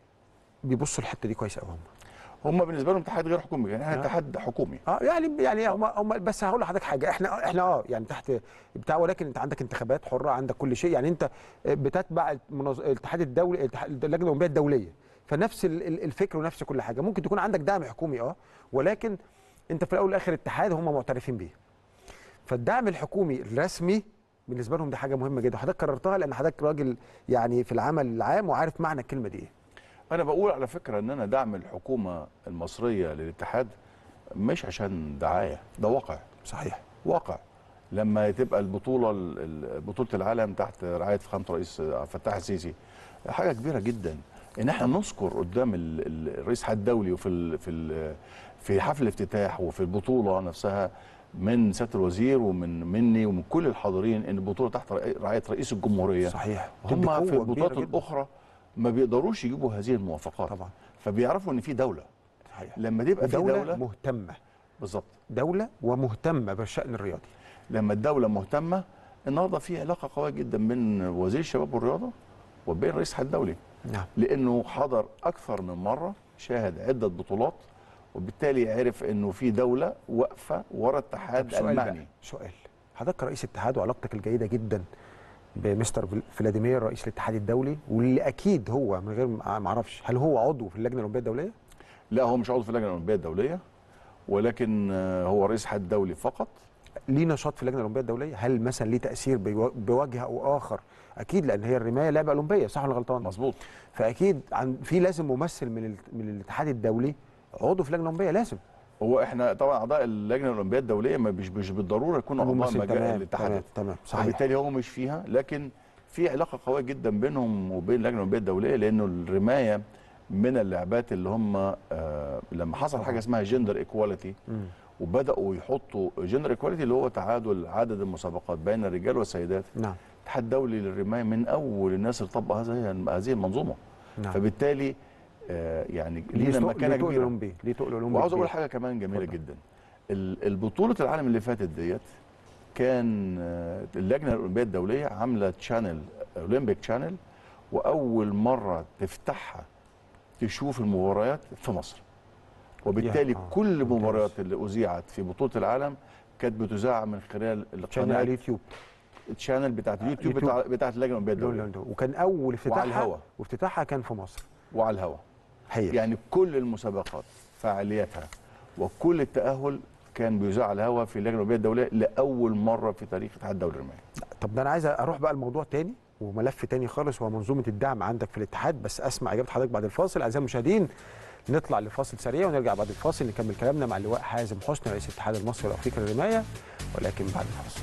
بيبصوا الحته دي كويس قوي هم هم بالنسبه لهم اتحاد غير حكومي يعني احنا آه. اتحاد حكومي اه يعني يعني هم هم بس هقول لحضرتك حاجه احنا احنا اه يعني تحت بتاع ولكن انت عندك انتخابات حره عندك كل شيء يعني انت بتتبع المنظ- الاتحاد الدولي الاتحاد- اللجنه الاولمبيه الدوليه فنفس ال- ال- الفكر ونفس كل حاجه ممكن تكون عندك دعم حكومي اه ولكن انت في الاول والاخر اتحاد هم معترفين بيه فالدعم الحكومي الرسمي بالنسبه لهم دي حاجه مهمه جدا حضرتك كررتها لان حضرتك راجل يعني في العمل العام وعارف معنى الكلمه دي ايه انا بقول على فكره ان انا دعم الحكومه المصريه للاتحاد مش عشان دعايه ده واقع صحيح واقع لما تبقى البطوله ال- ال- بطوله العالم تحت رعايه فخامه الرئيس عبد الفتاح السيسي حاجه كبيره جدا ان احنا نذكر قدام ال- ال- الرئيس الاتحاد الدولي وفي ال في ال في حفل الافتتاح وفي البطوله نفسها من سياده الوزير ومن مني ومن كل الحاضرين ان البطوله تحت رعاية- رعايه رئيس الجمهوريه صحيح هم بقوة في كبيرة البطولات جداً. الاخرى ما بيقدروش يجيبوا هذه الموافقات طبعا فبيعرفوا ان في دوله صحيح لما تبقى في دولة, دوله مهتمه بالظبط دولة ومهتمة بالشأن الرياضي لما الدوله مهتمه النهارده في علاقه قويه جدا بين وزير الشباب والرياضه وبين رئيس الاتحاد الدولي نعم لانه حضر اكثر من مره شاهد عده بطولات وبالتالي عرف انه في دوله واقفه ورا الاتحاد سؤال بقى المعني سؤال حضرتك رئيس اتحاد وعلاقتك الجيدة جدا بمستر فل- فلاديمير رئيس الاتحاد الدولي واللي اكيد هو من غير ما ما اعرفش هل هو عضو في اللجنه الاولمبيه الدوليه؟ لا هو مش عضو في اللجنه الاولمبيه الدوليه ولكن آه، هو رئيس الاتحاد الدولي فقط ليه نشاط في اللجنه الاولمبيه الدوليه؟ هل مثلا ليه تاثير بيو- بوجه او اخر؟ اكيد لان هي الرمايه لعبه اولمبيه صح ولا غلطان؟ مظبوط فاكيد عن في لازم ممثل من ال- من الاتحاد الدولي عضو في اللجنه الاولمبيه لازم هو احنا طبعا اعضاء اللجنه الاولمبيه الدوليه ما مش مش بالضروره يكونوا اعضاء ممثل مجال تمام الاتحاد تمام تمام صحيح وبالتالي هو مش فيها لكن في علاقه قويه جدا بينهم وبين اللجنه الاولمبيه الدوليه لانه الرمايه من اللعبات اللي هم آه لما حصل حاجه اسمها جندر ايكواليتي مم. وبداوا يحطوا جندر ايكواليتي اللي هو تعادل عدد المسابقات بين الرجال والسيدات نعم الاتحاد الدولي للرمايه من اول الناس اللي طبق هذه هذه المنظومه نعم فبالتالي آه يعني ليه لينا تقل- مكانه ليه تقل كبيره اولمبي ليه تقل اولمبي وعاوز اقول كبير. حاجه كمان جميله اتفضل. جدا ال- البطوله العالم اللي فاتت ديت كان آه، اللجنه الاولمبيه الدوليه عامله تشانل اولمبيك تشانل واول مره تفتحها تشوف المباريات في مصر وبالتالي آه، كل ممتاز. المباريات اللي اذيعت في بطوله العالم كانت بتذاع من خلال شانل على القناه اليوتيوب التشانل بتاعت اليوتيوب يوتيوب. بتاع بتاعت اللجنه الاولمبيه الدوليه لندن وكان اول افتتاحها الهوا. وافتتاحها كان في مصر وعلى الهواء حقيقة يعني كل المسابقات فعالياتها وكل التأهل كان بيذاع على الهواء في اللجنة الأولمبية الدولية لأول مرة في تاريخ الاتحاد الدولي للرماية. طب ده انا عايز اروح بقى لموضوع تاني وملف تاني خالص وهو منظومه الدعم عندك في الاتحاد بس اسمع اجابه حضرتك بعد الفاصل اعزائي المشاهدين نطلع لفاصل سريع ونرجع بعد الفاصل نكمل كلامنا مع اللواء حازم حسني رئيس الاتحاد المصري الافريقي للرمايه ولكن بعد الفاصل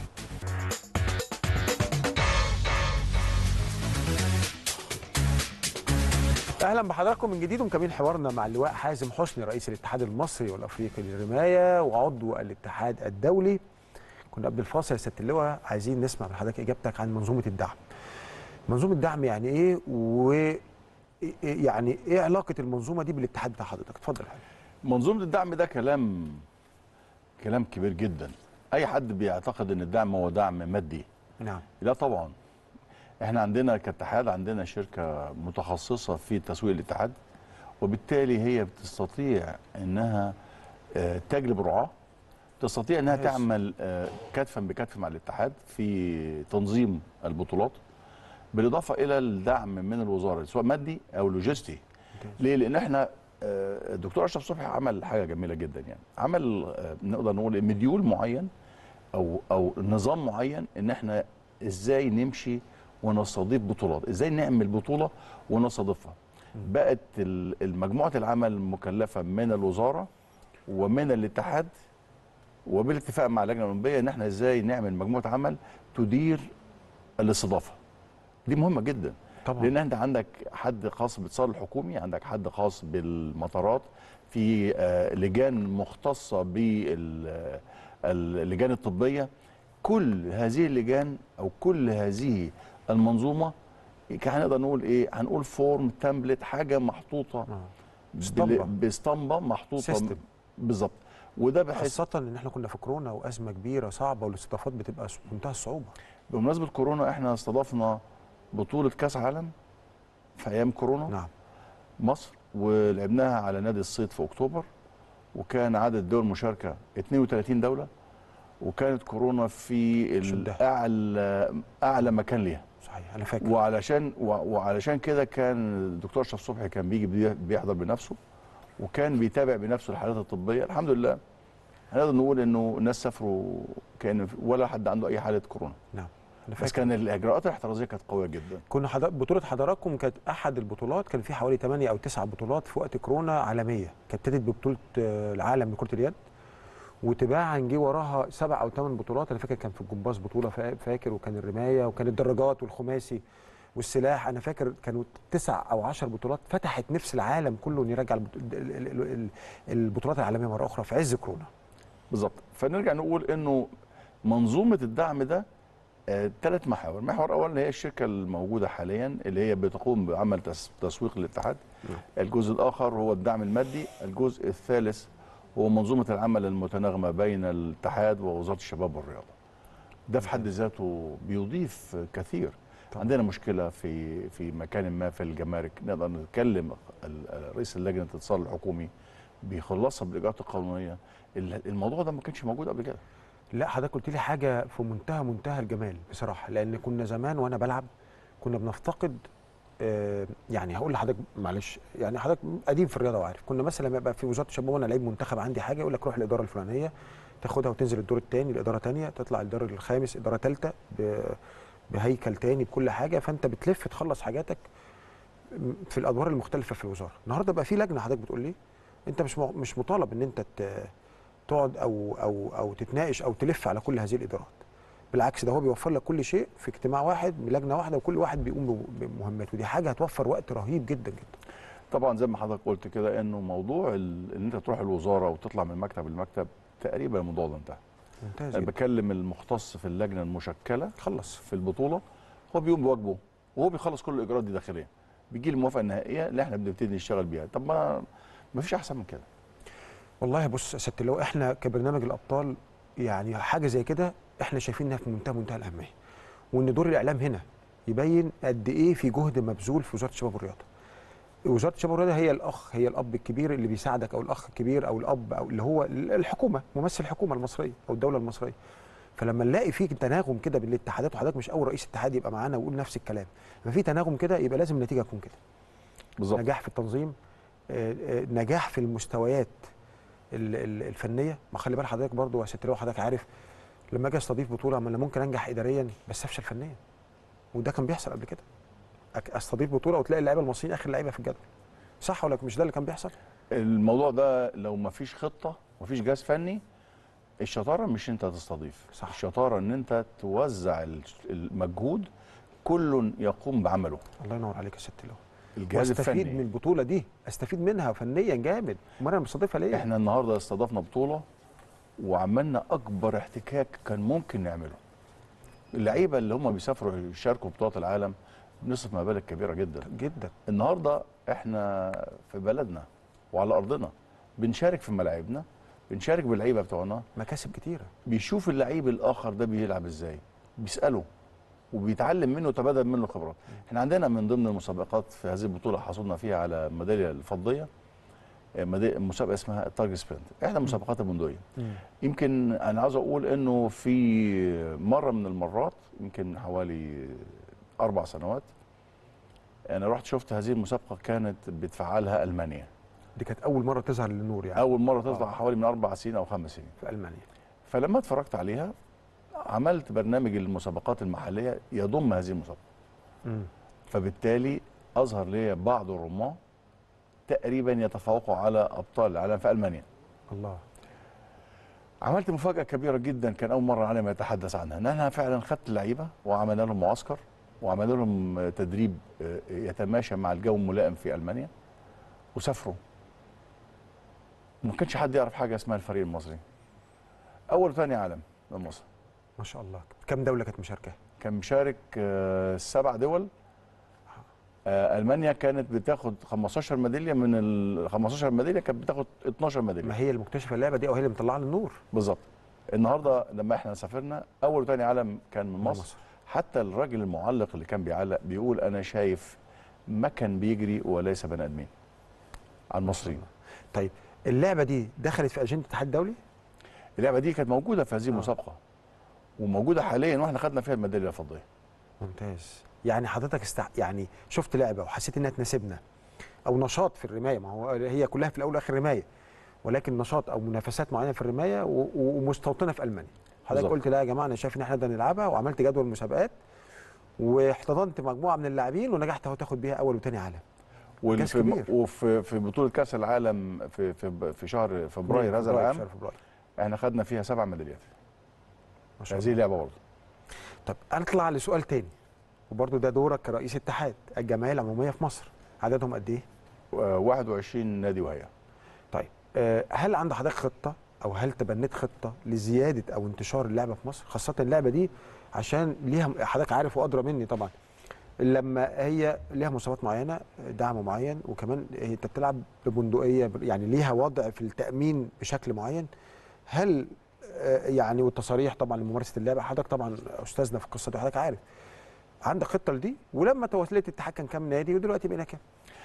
اهلا بحضراتكم من جديد ومكملين حوارنا مع اللواء حازم حسني رئيس الاتحاد المصري والافريقي للرمايه وعضو الاتحاد الدولي كنا قبل الفاصل يا سياده اللواء عايزين نسمع من حضرتك اجابتك عن منظومه الدعم منظومه الدعم يعني ايه و يعني ايه علاقه المنظومه دي بالاتحاد بتاع حضرتك اتفضل يا حبيبي. منظومة الدعم ده كلام كلام كبير جدا. أي حد بيعتقد إن الدعم هو دعم مادي. نعم لا طبعا. إحنا عندنا كاتحاد عندنا شركة متخصصة في تسويق الاتحاد وبالتالي هي بتستطيع إنها آه، تجلب رعاة تستطيع انها كويس. تعمل آه، كتفا بكتف مع الاتحاد في تنظيم البطولات بالاضافه الى الدعم من الوزاره سواء مادي او لوجستي ليه لان احنا آه، الدكتور اشرف صبحي عمل حاجه جميله جدا يعني عمل آه، نقدر نقول مديول معين او او نظام معين ان احنا ازاي نمشي ونستضيف بطولات ازاي نعمل بطوله ونستضيفها بقت ال- المجموعه العمل المكلفه من الوزاره ومن الاتحاد وبالاتفاق مع اللجنه الاولمبيه ان احنا ازاي نعمل مجموعه عمل تدير الاستضافه دي مهمه جدا طبعا لان انت عندك حد خاص بالاتصال الحكومي عندك حد خاص بالمطارات في آه، لجان مختصه باللجان الطبيه كل هذه اللجان او كل هذه المنظومه كان هنقدر نقول ايه هنقول فورم تمبلت حاجه محطوطه آه. بال- اسطمبة. باسطمبه محطوطه سيستم. بالظبط وده بحيث خاصه ان احنا كنا في كورونا وازمه كبيره صعبه والاستضافات بتبقى س- منتهى الصعوبه بمناسبه كورونا احنا استضفنا بطوله كاس عالم في ايام كورونا نعم مصر ولعبناها على نادي الصيد في اكتوبر وكان عدد دول مشاركه 32 دوله وكانت كورونا في شدها. اعلى اعلى مكان ليها صحيح انا فاكر وعلشان و- وعلشان كده كان الدكتور اشرف صبحي كان بيجي بي- بيحضر بنفسه وكان بيتابع بنفسه الحالات الطبيه الحمد لله هنقدر نقول انه الناس سافروا كان ولا حد عنده اي حاله كورونا نعم انا بس فاكر كان الاجراءات الاحترازيه كانت قويه جدا كنا حضر... بطولة حضراتكم كانت أحد البطولات كان في حوالي 8 أو 9 بطولات في وقت كورونا عالمية كانت ابتدت ببطولة آه، العالم لكرة اليد وتباعا جه وراها سبع أو ثمان بطولات أنا فاكر كان في الجمباز بطولة فا- فاكر وكان الرماية وكان الدراجات والخماسي والسلاح أنا فاكر كانوا تسع أو عشر بطولات فتحت نفس العالم كله إن يرجع البط- ال- ال- ال- ال- البطولات العالمية مرة أخرى في عز كورونا بالظبط فنرجع نقول انه منظومه الدعم ده ثلاث محاور المحور الاول اللي هي الشركه الموجوده حاليا اللي هي بتقوم بعمل تس- تسويق للاتحاد نعم. الجزء الاخر هو الدعم المادي الجزء الثالث هو منظومه العمل المتناغمه بين الاتحاد ووزاره الشباب والرياضه ده في حد ذاته بيضيف كثير طبعا. عندنا مشكله في في مكان ما في الجمارك نقدر نتكلم ال- رئيس اللجنه الاتصال الحكومي بيخلصها بالاجراءات القانونيه ال- الموضوع ده ما كانش موجود قبل كده لا حضرتك قلت لي حاجه في منتهى منتهى الجمال بصراحه لان كنا زمان وانا بلعب كنا بنفتقد آه، يعني هقول لحضرتك معلش يعني حضرتك قديم في الرياضه وعارف كنا مثلا لما يبقى في وزاره الشباب وانا لعيب منتخب عندي حاجه يقول لك روح الاداره الفلانيه تاخدها وتنزل الدور الثاني الاداره ثانيه تطلع الدور الخامس اداره ثالثه بهيكل تاني بكل حاجه فانت بتلف تخلص حاجاتك في الادوار المختلفه في الوزاره النهارده بقى في لجنه حضرتك بتقول لي انت مش م- مش مطالب ان انت ت- تقعد او او او تتناقش او تلف على كل هذه الادارات بالعكس ده هو بيوفر لك كل شيء في اجتماع واحد بلجنه واحده وكل واحد بيقوم ب- بمهمته ودي حاجه هتوفر وقت رهيب جدا جدا طبعا زي ما حضرتك قلت كده انه موضوع ال- ان انت تروح الوزاره وتطلع من مكتب لمكتب تقريبا الموضوع ده انتهى ممتاز انا جدا بكلم المختص في اللجنه المشكله خلص في البطوله هو بيقوم بواجبه وهو بيخلص كل الاجراءات دي داخليا بيجي لي الموافقه النهائيه اللي احنا بنبتدي نشتغل بيها طب ما ما فيش احسن من كده والله بص يا ست لو احنا كبرنامج الابطال يعني حاجه زي كده احنا شايفين انها في منتهى منتهى الاهميه وان دور الاعلام هنا يبين قد ايه في جهد مبذول في وزاره الشباب والرياضه وزاره الشباب والرياضه هي الاخ هي الاب الكبير اللي بيساعدك او الاخ الكبير او الاب او اللي هو الحكومه ممثل الحكومه المصريه او الدوله المصريه فلما نلاقي في تناغم كده بين الاتحادات وحضرتك مش اول رئيس اتحاد يبقى معانا ويقول نفس الكلام لما في تناغم كده يبقى لازم النتيجه تكون كده بالظبط نجاح في التنظيم آه، آه، نجاح في المستويات ال- ال- الفنيه ما خلي بال حضرتك برضو يا ست لو حضرتك عارف لما اجي استضيف بطوله ما انا ممكن انجح اداريا بس افشل فنيا وده كان بيحصل قبل كده أك- استضيف بطوله وتلاقي اللعيبه المصريين اخر لعيبه في الجدول صح ولا مش ده اللي كان بيحصل الموضوع ده لو ما فيش خطه ما فيش جهاز فني الشطاره مش انت تستضيف صح. الشطاره ان انت توزع ال- المجهود كل يقوم بعمله الله ينور عليك يا ست لو الجهاز واستفيد الفني من البطوله دي استفيد منها فنيا جامد امال انا مستضيفها ليه احنا النهارده استضفنا بطوله وعملنا اكبر احتكاك كان ممكن نعمله اللعيبه اللي هم بيسافروا يشاركوا بطولات العالم بنصرف مبالغ كبيره جدا جدا النهارده احنا في بلدنا وعلى ارضنا بنشارك في ملاعبنا بنشارك باللعيبه بتوعنا مكاسب كتيره بيشوف اللعيب الاخر ده بيلعب ازاي بيساله وبيتعلم منه وتبادل منه خبرات احنا عندنا من ضمن المسابقات في هذه البطوله حصلنا فيها على الميداليه الفضيه آه، ميدا- مسابقه اسمها التارجت سبرنت احدى المسابقات البندقيه يمكن انا عاوز اقول انه في مره من المرات يمكن حوالي اربع سنوات انا رحت شفت هذه المسابقه كانت بتفعلها المانيا دي كانت اول مره تظهر للنور يعني اول مره تطلع آه. حوالي من اربع سنين او خمس سنين في المانيا فلما اتفرجت عليها عملت برنامج المسابقات المحليه يضم هذه المسابقه مم. فبالتالي اظهر لي بعض الرماة تقريبا يتفوقوا على ابطال العالم في المانيا الله عملت مفاجاه كبيره جدا كان اول مره العالم يتحدث عنها ان انا فعلا خدت اللعيبه وعملنا لهم معسكر وعملنا لهم تدريب آه، يتماشى مع الجو الملائم في المانيا وسافروا ما كانش حد يعرف حاجه اسمها الفريق المصري اول وثاني عالم من مصر ما شاء الله كم دوله كانت مشاركه كان مشارك آه، سبع دول آه، المانيا كانت بتاخد 15 ميداليه من ال 15 ميداليه كانت بتاخد 12 ميداليه ما هي المكتشفه اللعبه دي او هي اللي مطلعها للنور بالظبط النهارده لما احنا سافرنا اول وثاني عالم كان من مصر, مصر. حتى الراجل المعلق اللي كان بيعلق بيقول انا شايف مكن بيجري وليس بني ادمين على المصريين طيب اللعبه دي دخلت في اجنده الاتحاد الدولي اللعبه دي كانت موجوده في هذه آه. المسابقه وموجوده حاليا واحنا خدنا فيها الميداليه الفضيه ممتاز يعني حضرتك استع... يعني شفت لعبه وحسيت انها تناسبنا او نشاط في الرمايه ما هو هي كلها في الاول والاخر رمايه ولكن نشاط او منافسات معينه في الرمايه و... و- ومستوطنه في المانيا حضرتك بالظبط. قلت لا يا جماعه انا شايف ان احنا نقدر نلعبها وعملت جدول مسابقات واحتضنت مجموعه من اللاعبين ونجحت اهو تاخد بيها اول وثاني عالم والف- كبير. وفي في بطوله كاس العالم في في في شهر فبراير هذا العام شهر فبراير احنا خدنا فيها سبع ميداليات ما شاء هذه الله اللعبه برضه طب اطلع لسؤال تاني وبرضه ده دورك كرئيس اتحاد الجمعيه العموميه في مصر عددهم قد ايه؟ آه، 21 نادي وهي طيب آه، هل عند حضرتك خطه او هل تبنيت خطه لزياده او انتشار اللعبه في مصر خاصه اللعبه دي عشان ليها حضرتك عارف وادرى مني طبعا لما هي ليها مواصفات معينه دعم معين وكمان هي انت بتلعب ببندقيه يعني ليها وضع في التامين بشكل معين هل آه، يعني والتصاريح طبعا لممارسه اللعبه حضرتك طبعا استاذنا في القصه دي حضرتك عارف عندك خطه لدي ولما توصلت الاتحاد كان كام نادي ودلوقتي بقينا كام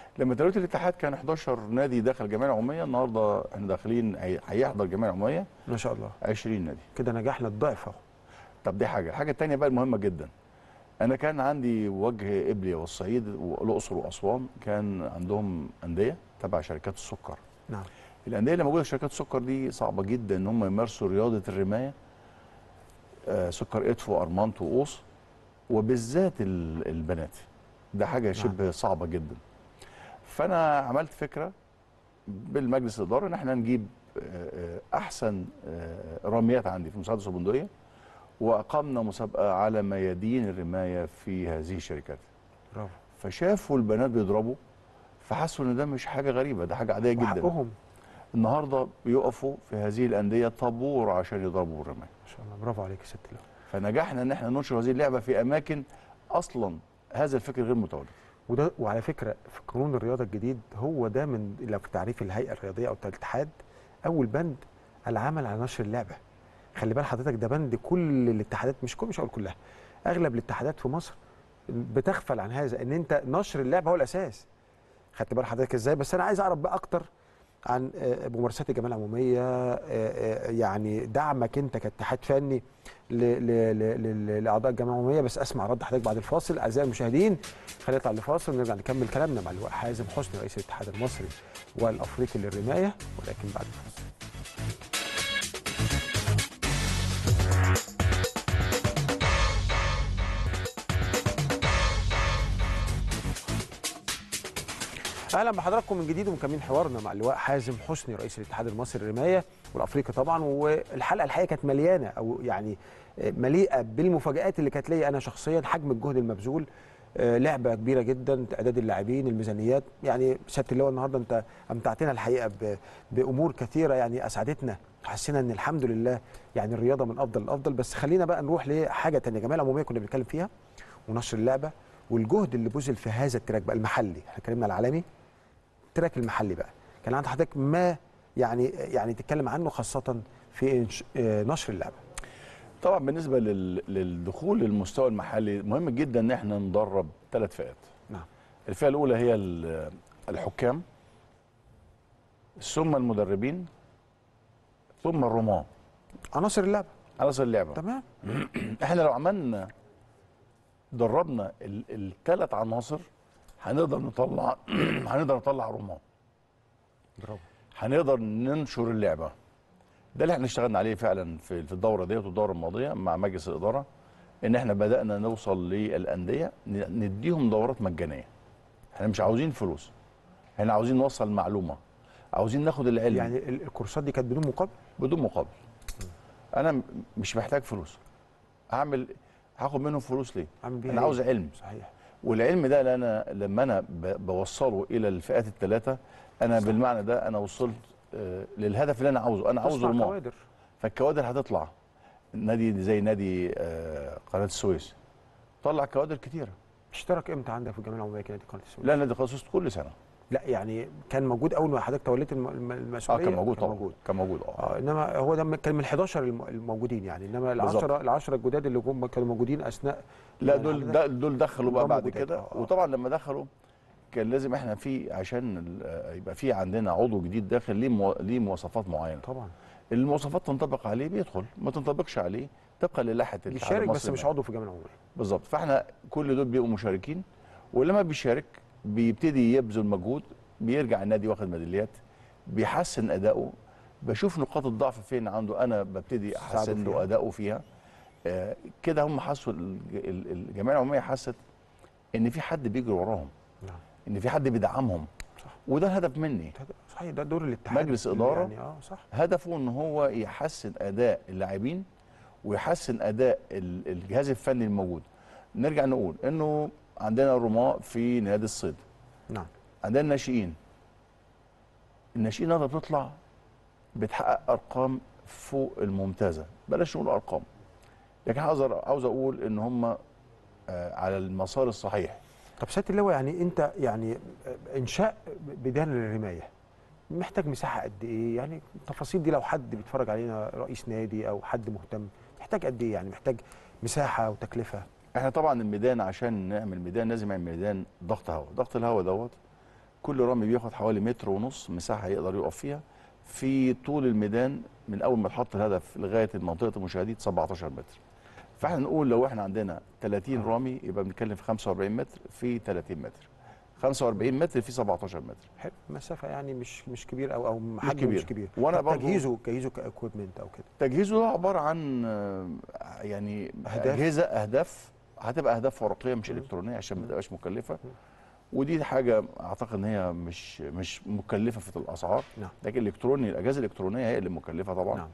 لما توليت الاتحاد كان 11 نادي داخل الجمعيه العموميه النهارده احنا داخلين هي- هيحضر الجمعيه العموميه ما شاء الله 20 نادي كده نجحنا الضعف اهو طب دي حاجه الحاجه الثانيه بقى المهمه جدا انا كان عندي وجه قبلي والصعيد والاقصر واسوان كان عندهم انديه تبع شركات السكر نعم الانديه اللي موجوده في شركات السكر دي صعبه جدا ان هم يمارسوا رياضه الرمايه آه، سكر ادفو ارمانت وقوس وبالذات ال- البنات ده حاجه شبه صعبه جدا فانا عملت فكره بالمجلس الاداره ان احنا نجيب آه، آه، احسن آه، رميات عندي في مساعده البندقيه واقمنا مسابقه على ميادين الرمايه في هذه الشركات برافو فشافوا البنات بيضربوا فحسوا ان ده مش حاجه غريبه ده حاجه عاديه جدا وحقهم النهارده بيقفوا في هذه الانديه طابور عشان يضربوا الرمايه ما شاء الله برافو عليك يا ست اللواء فنجحنا ان احنا ننشر هذه اللعبه في اماكن اصلا هذا الفكر غير متواجد وده وعلى فكره في قانون الرياضه الجديد هو ده من لو في تعريف الهيئه الرياضيه او الاتحاد اول بند العمل على نشر اللعبه خلي بال حضرتك ده بند كل الاتحادات مش كل مش هقول كلها اغلب الاتحادات في مصر بتغفل عن هذا ان انت نشر اللعبه هو الاساس خدت بال حضرتك ازاي بس انا عايز اعرف بقى اكتر عن آه، ممارسات الجمعيه العموميه آه، آه، يعني دعمك انت كاتحاد فني ل- ل- ل- ل- لاعضاء الجمعيه العموميه بس اسمع رد حضرتك بعد الفاصل اعزائي المشاهدين خلينا نطلع لفاصل ونرجع نكمل كلامنا مع اللواء حازم حسني رئيس الاتحاد المصري والافريقي للرمايه ولكن بعد الفاصل اهلا بحضراتكم من جديد ومكملين حوارنا مع اللواء حازم حسني رئيس الاتحاد المصري للرمايه والافريقي طبعا والحلقه الحقيقه كانت مليانه او يعني مليئه بالمفاجات اللي كانت ليا انا شخصيا حجم الجهد المبذول آه، لعبه كبيره جدا اعداد اللاعبين الميزانيات يعني سياده اللواء النهارده انت امتعتنا الحقيقه ب- بامور كثيره يعني اسعدتنا حسينا ان الحمد لله يعني الرياضه من افضل الافضل بس خلينا بقى نروح لحاجه ثانيه الجمعيه العموميه كنا بنتكلم فيها ونشر اللعبه والجهد اللي بذل في هذا التراك بقى المحلي احنا اتكلمنا على العالمي التراك المحلي بقى كان عند حضرتك ما يعني يعني تتكلم عنه خاصه في إنش- آه، نشر اللعبه طبعا بالنسبه لل... للدخول للمستوى المحلي مهم جدا ان احنا ندرب ثلاث فئات نعم الفئه الاولى هي ال- الحكام ثم المدربين ثم الرماة عناصر اللعبه عناصر اللعبه تمام احنا لو عملنا دربنا الثلاث عناصر هنقدر نطلع هنقدر نطلع رماة برافو هنقدر ننشر اللعبه ده اللي احنا اشتغلنا عليه فعلا في في الدوره ديت والدوره الماضيه مع مجلس الاداره ان احنا بدانا نوصل للانديه ن- نديهم دورات مجانيه احنا مش عاوزين فلوس احنا عاوزين نوصل معلومه عاوزين ناخد العلم يعني يعني ال- الكورسات دي كانت بدون مقابل بدون مقابل انا م- مش محتاج فلوس هعمل هاخد منهم فلوس ليه عامل بيها انا إيه؟ عاوز علم صحيح والعلم ده اللي انا لما انا ب- بوصله الى الفئات الثلاثه انا بالمعنى ده انا وصلت آه، للهدف اللي انا عاوزه انا عاوز تصنع رماة كوادر فالكوادر هتطلع نادي زي نادي آه، قناه السويس طلع كوادر كتيره اشترك امتى عندك في الجمعيه العموميه كده قناه السويس لا نادي قناه السويس كل سنه لا يعني كان موجود اول ما حضرتك توليت الم- الم- اه المسؤوليه كان موجود كان طبعا موجود كان موجود اه اه انما هو ده كان من ال 11 الم- الموجودين يعني انما ال بالظبط. 10 ال 10 الجداد اللي جم كانوا موجودين اثناء لا يعني دول حضرتك- ده دول دخلوا بقى هم بعد جداد، كده آه، آه. وطبعا لما دخلوا كان لازم احنا في عشان ال- آه، يبقى في عندنا عضو جديد داخل ليه مو- ليه مواصفات معينه طبعا المواصفات تنطبق عليه بيدخل ما تنطبقش عليه طبقا للائحه الاتحاد بيشارك بس المصري مش للرماية. عضو في الجمعيه العموميه بالظبط فاحنا كل دول بيبقوا مشاركين ولما بيشارك بيبتدي يبذل مجهود بيرجع النادي واخد ميداليات بيحسن اداؤه بشوف نقاط الضعف فين عنده انا ببتدي احسن فيها. له اداؤه فيها آه كده هم حسوا الج- ال- الجمعيه العموميه حست ان في حد بيجري وراهم نعم ان في حد بيدعمهم صح. وده الهدف مني ده- صحيح ده دور الاتحاد مجلس اللي إدارة. يعني اه صح هدفه ان هو يحسن اداء اللاعبين ويحسن اداء ال- الجهاز الفني الموجود نرجع نقول انه عندنا رماة في نادي الصيد نعم عندنا ناشئين الناشئين النهارده بتطلع بتحقق ارقام فوق الممتازه بلاش نقول ارقام لكن عاوز أر- عاوز اقول ان هم آه، على المسار الصحيح طب سياده اللواء يعني انت يعني انشاء بدان للرمايه محتاج مساحه قد ايه يعني التفاصيل دي لو حد بيتفرج علينا رئيس نادي او حد مهتم محتاج قد ايه يعني محتاج مساحه وتكلفه احنا طبعا الميدان عشان نعمل ميدان لازم نعمل ميدان ضغط هواء ضغط الهواء دوت كل رامي بياخد حوالي متر ونص مساحه يقدر يقف فيها في طول الميدان من اول ما تحط الهدف لغايه منطقه المشاهدين 17 متر فاحنا نقول لو احنا عندنا 30 رامي يبقى بنتكلم في 45 متر في 30 متر 45 متر في 17 متر حلو مسافه يعني مش مش كبير او او حجمه كبير. مش كبير وأنا طب برضو- تجهيزه تجهيزه كاكويبمنت او كده تجهيزه ده عباره عن آه، يعني أهداف. اجهزه اهداف هتبقى اهداف ورقيه مش الكترونيه عشان ما تبقاش مكلفه ودي حاجه اعتقد ان هي مش مش مكلفه في الاسعار نعم. لكن الالكتروني الاجهزه الالكترونيه هي اللي مكلفه طبعا نعم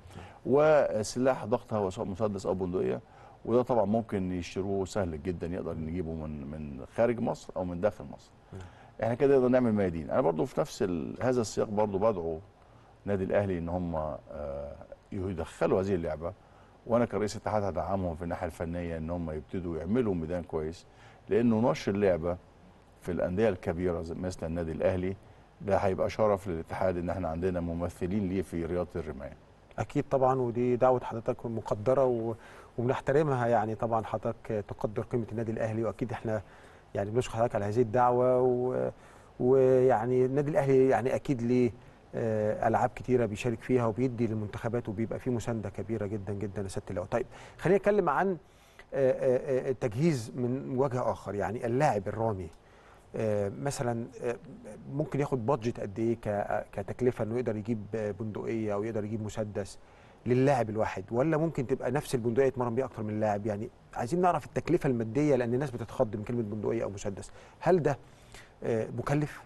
وسلاح ضغط هواء سواء مسدس او بندقيه وده طبعا ممكن يشتروه سهل جدا يقدر نجيبه من من خارج مصر او من داخل مصر احنا كده نقدر نعمل ميادين انا برضو في نفس ال- هذا السياق برضو بدعو نادي الاهلي ان هم آه، يدخلوا هذه اللعبه وانا كرئيس اتحاد هدعمهم في الناحيه الفنيه ان هم يبتدوا يعملوا ميدان كويس لانه نشر اللعبه في الانديه الكبيره زي مثل النادي الاهلي ده هيبقى شرف للاتحاد ان احنا عندنا ممثلين ليه في رياضه الرمايه اكيد طبعا ودي دعوه حضرتك مقدره و... وبنحترمها يعني طبعا حضرتك تقدر قيمه النادي الاهلي واكيد احنا يعني بنشكر حضرتك على هذه الدعوه و... ويعني النادي الاهلي يعني اكيد ليه آه، العاب كتيره بيشارك فيها وبيدي للمنتخبات وبيبقى فيه مسانده كبيره جدا جدا يا سياده اللواء طيب خلينا نتكلم عن آه، آه، آه، التجهيز من وجه اخر يعني اللاعب الرامي آه، مثلا آه، ممكن ياخد بادجت قد ايه ك- كتكلفه انه يقدر يجيب آه، بندقيه او يقدر يجيب مسدس للاعب الواحد ولا ممكن تبقى نفس البندقيه يتمرن بيها اكتر من لاعب يعني عايزين نعرف التكلفه الماديه لان الناس بتتخض من كلمه بندقيه او مسدس هل ده آه، مكلف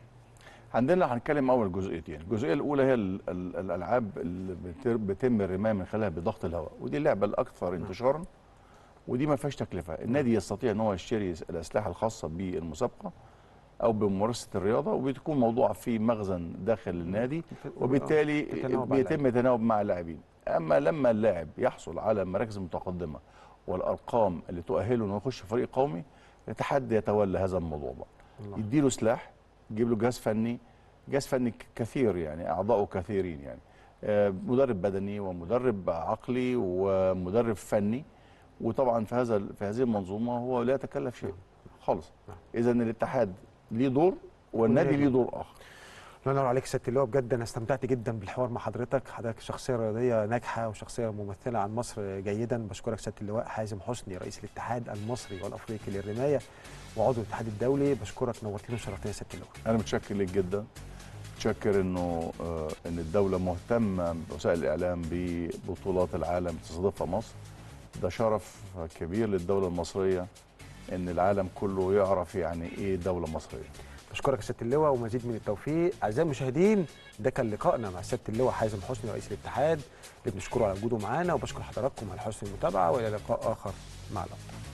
عندنا هنتكلم اول جزئيتين الجزئيه الاولى هي ال- ال- الالعاب اللي بتر- بيتم الرمايه من خلالها بضغط الهواء ودي اللعبه الاكثر انتشارا ودي ما فيهاش تكلفه النادي يستطيع ان هو يشتري الاسلحه الخاصه بالمسابقه او بممارسه الرياضه وبتكون موضوعه في مخزن داخل النادي وبالتالي بتتناوب مع بيتم تناوب مع اللاعبين اما لما اللاعب يحصل على مراكز متقدمه والارقام اللي تؤهله انه يخش فريق قومي الاتحاد يتولى هذا الموضوع بقى الله. يديله سلاح يجيب له جهاز فني جهاز فني ك- كثير يعني اعضائه كثيرين يعني آه، مدرب بدني ومدرب عقلي ومدرب فني وطبعا في هذا في هذه المنظومه هو لا يتكلف شيء خالص اذا الاتحاد ليه دور والنادي ليه دور اخر الله ينور عليك سياده اللواء بجد انا استمتعت جدا بالحوار مع حضرتك حضرتك شخصيه رياضيه ناجحه وشخصيه ممثله عن مصر جيدا بشكرك سياده اللواء حازم حسني رئيس الاتحاد المصري والافريقي للرمايه وعضو الاتحاد الدولي بشكرك نورتني وشرفتني يا سياده اللواء انا متشكر لك جدا متشكر انه آه، ان الدوله مهتمه بوسائل الاعلام ببطولات العالم تستضيفها مصر ده شرف كبير للدوله المصريه ان العالم كله يعرف يعني ايه دوله مصريه بشكرك يا سياده اللواء ومزيد من التوفيق اعزائي المشاهدين ده كان لقائنا مع سياده اللواء حازم حسني رئيس الاتحاد اللي بنشكره على وجوده معانا وبشكر حضراتكم على حسن المتابعه والى لقاء اخر مع الأبطال